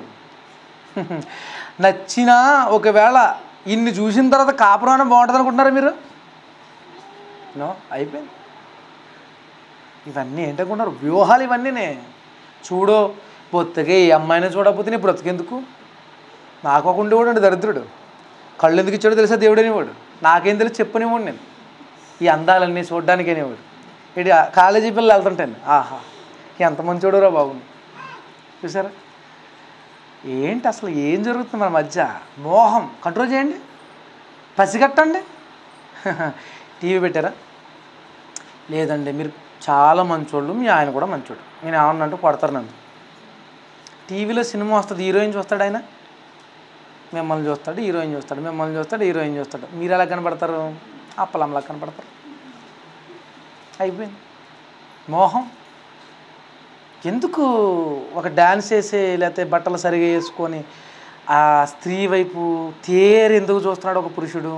నచ్చినా ఒకవేళ ఇన్ని చూసిన తర్వాత కాపురం బాగుంటుంది అనుకుంటున్నారా మీరు నో అయిపోయింది ఇవన్నీ ఏంటనుకుంటున్నారు వ్యూహాలు ఇవన్నీనే చూడు పొత్తుగా ఈ అమ్మాయిని చూడకపోతే నీ బ్రతికెందుకు నాకు ఒక ఉండేవాడు అండి దరిద్రుడు కళ్ళు ఎందుకు ఇచ్చాడో తెలుసా దేవుడు అనేవాడు నాకేం తెలిసి చెప్పనివ్వండి నేను ఈ అందాలన్నీ చూడడానికి అనేవాడు ఇటు కాలేజీ పిల్లలు వెళ్తుంటాను ఆహా ఎంత మంచోడు రా బాబు చూసారా ఏంటి అసలు ఏం జరుగుతుంది మన మధ్య మోహం కంట్రోల్ చేయండి పసిగట్టండి టీవీ పెట్టారా లేదండి మీరు చాలా మంచోళ్ళు మీ ఆయన కూడా మంచోడు నేను ఏమన్నంటూ కొడతారు నన్ను టీవీలో సినిమా వస్తుంది హీరోయిన్ చూస్తాడు ఆయన మిమ్మల్ని చూస్తాడు హీరోయిన్ చూస్తాడు మిమ్మల్ని చూస్తాడు హీరోయిన్ చూస్తాడు మీరు ఎలా కనపడతారు అప్పలంలా కనపడతారు అయిపోయింది మోహం ఎందుకు ఒక డ్యాన్స్ వేసి లేకపోతే బట్టలు సరిగా వేసుకొని ఆ స్త్రీ వైపు తేరు ఎందుకు చూస్తున్నాడు ఒక పురుషుడు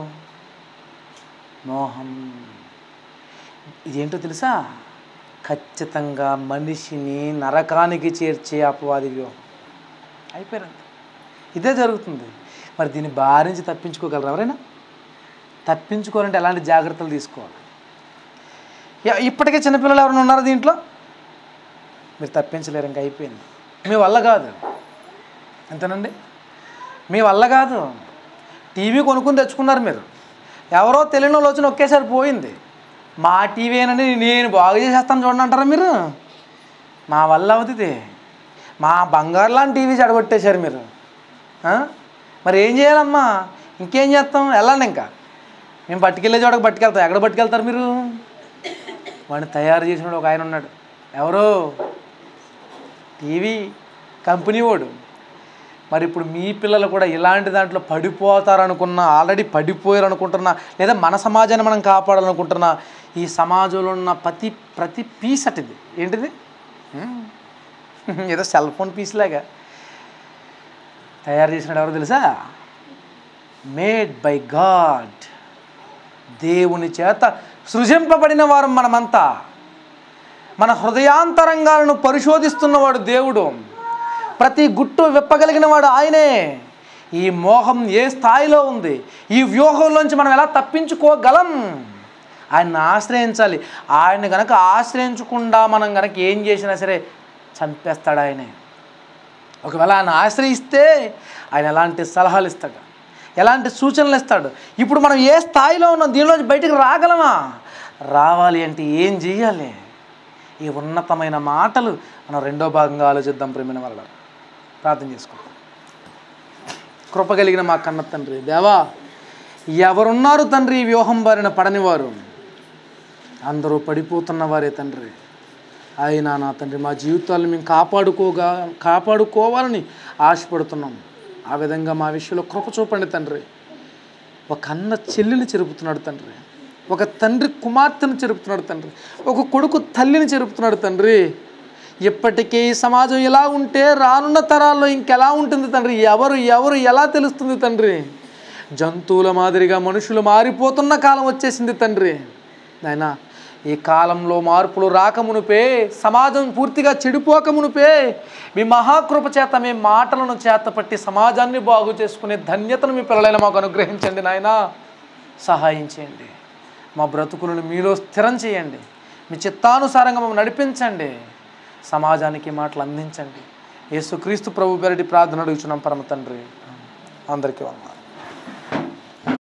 మోహం ఇదేంటో తెలుసా ఖచ్చితంగా మనిషిని నరకానికి చేర్చే అపవాది వ్యూహం అయిపోయారండి ఇదే జరుగుతుంది మరి దీన్ని బారి నుంచి తప్పించుకోగలరు ఎవరైనా తప్పించుకోవాలంటే ఎలాంటి జాగ్రత్తలు తీసుకోవాలి యా- ఇప్పటికే చిన్నపిల్లలు ఎవరైనా ఉన్నారా దీంట్లో మీరు తప్పించలేరు ఇంకా అయిపోయింది మీ వల్ల కాదు అంతేనండి మీ వల్ల కాదు టీవీ కొనుక్కుని తెచ్చుకున్నారు మీరు ఎవరో తెలియని వాళ్ళు వచ్చి ఒకేసారి పోయింది మా టీవీ ఏనని నేను బాగు చేసేస్తాను చూడండి అంటారా మీరు మా వల్ల అవుతుంది మా బంగారు లాంటి టీవీ చెడగొట్టేశారు మీరు ఆ? మరి ఏం చేయాలమ్మా ఇంకేం చేస్తాం వెళ్ళండి ఇంకా మేము పట్టుకెళ్ళే చోటకి పట్టుకెళ్తాం ఎక్కడ పట్టుకెళ్తారు మీరు వాడిని తయారు చేసిన ఒక ఆయన ఉన్నాడు ఎవరో టీవీ కంపెనీ వాడు మరి ఇప్పుడు మీ పిల్లలు కూడా ఇలాంటి దాంట్లో పడిపోతారనుకున్నా ఆల్రెడీ పడిపోయారు అనుకుంటున్నా లేదా మన సమాజాన్ని మనం కాపాడాలనుకుంటున్నా ఈ సమాజంలో ఉన్న ప్రతి ప్రతి పీస్ అటిది ఏంటిది హ్మ్. ఏదో సెల్ ఫోన్ పీస్ లాగా తయారు చేసినాడు ఎవరో తెలుసా మేడ్ బై గాడ్ దేవుని చేత సృజింపబడిన వారు మనమంతా మన హృదయాంతరంగాలను పరిశోధిస్తున్నవాడు దేవుడు ప్రతి గుట్టు విప్పగలిగిన వాడు ఆయనే ఈ మోహం ఏ స్థాయిలో ఉంది ఈ వ్యూహంలోంచి మనం ఎలా తప్పించుకోగలం ఆయన్ని ఆశ్రయించాలి ఆయన గనక ఆశ్రయించకుండా మనం గనక ఏం చేసినా సరే చంపేస్తాడు ఆయనే ఒకవేళ ఆయన ఆశ్రయిస్తే ఆయన ఎలాంటి సలహాలు ఇస్తాడు ఎలాంటి సూచనలు ఇస్తాడు ఇప్పుడు మనం ఏ స్థాయిలో ఉన్నాం దీనిలోంచి బయటికి రాగలమా రావాలి అంటే ఏం చేయాలి ఈ ఉన్నతమైన మాటలు మనం రెండో భాగంగా ఆలోచిద్దాం ప్రేమిన వల్ల ప్రార్థన చేసుకుందాం కృప కలిగిన మా కన్న తండ్రి దేవా ఎవరున్నారు తండ్రి ఈ వ్యూహం బారిన పడని వారు అందరూ పడిపోతున్న వారే తండ్రి అయినా నా తండ్రి మా జీవితాలను మేము కాపాడుకోగా కాపాడుకోవాలని ఆశపడుతున్నాం ఆ విధంగా మా విషయంలో కృప చూపండి తండ్రి ఒక అన్న చెల్లిని చెరుపుతున్నాడు తండ్రి ఒక తండ్రి కుమార్తెను చెరుపుతున్నాడు తండ్రి ఒక కొడుకు తల్లిని చెరుపుతున్నాడు తండ్రి ఇప్పటికే ఈ సమాజం ఎలా ఉంటే రానున్న తరాల్లో ఇంకెలా ఉంటుంది తండ్రి ఎవరు ఎవరు ఎలా తెలుస్తుంది తండ్రి జంతువుల మాదిరిగా మనుషులు మారిపోతున్న కాలం వచ్చేసింది తండ్రి నాయనా ఈ కాలంలో మార్పులు రాకమునుపే సమాజం పూర్తిగా చెడిపోకమునుపే మీ మహాకృప చేత మీ మాటలను చేతపట్టి సమాజాన్ని బాగు చేసుకునే ధన్యతను మీ పిల్లలైన మాకు అనుగ్రహించండి నాయనా సహాయం చేయండి మా బ్రతుకులను మీలో స్థిరం చేయండి మీ చిత్తానుసారంగా మమ్మల్ని నడిపించండి సమాజానికి మాటలు అందించండి యేసుక్రీస్తు ప్రభు పేరటి ప్రార్థన అడుగుచున్నాం పరమ తండ్రి అందరికీ వందనాలు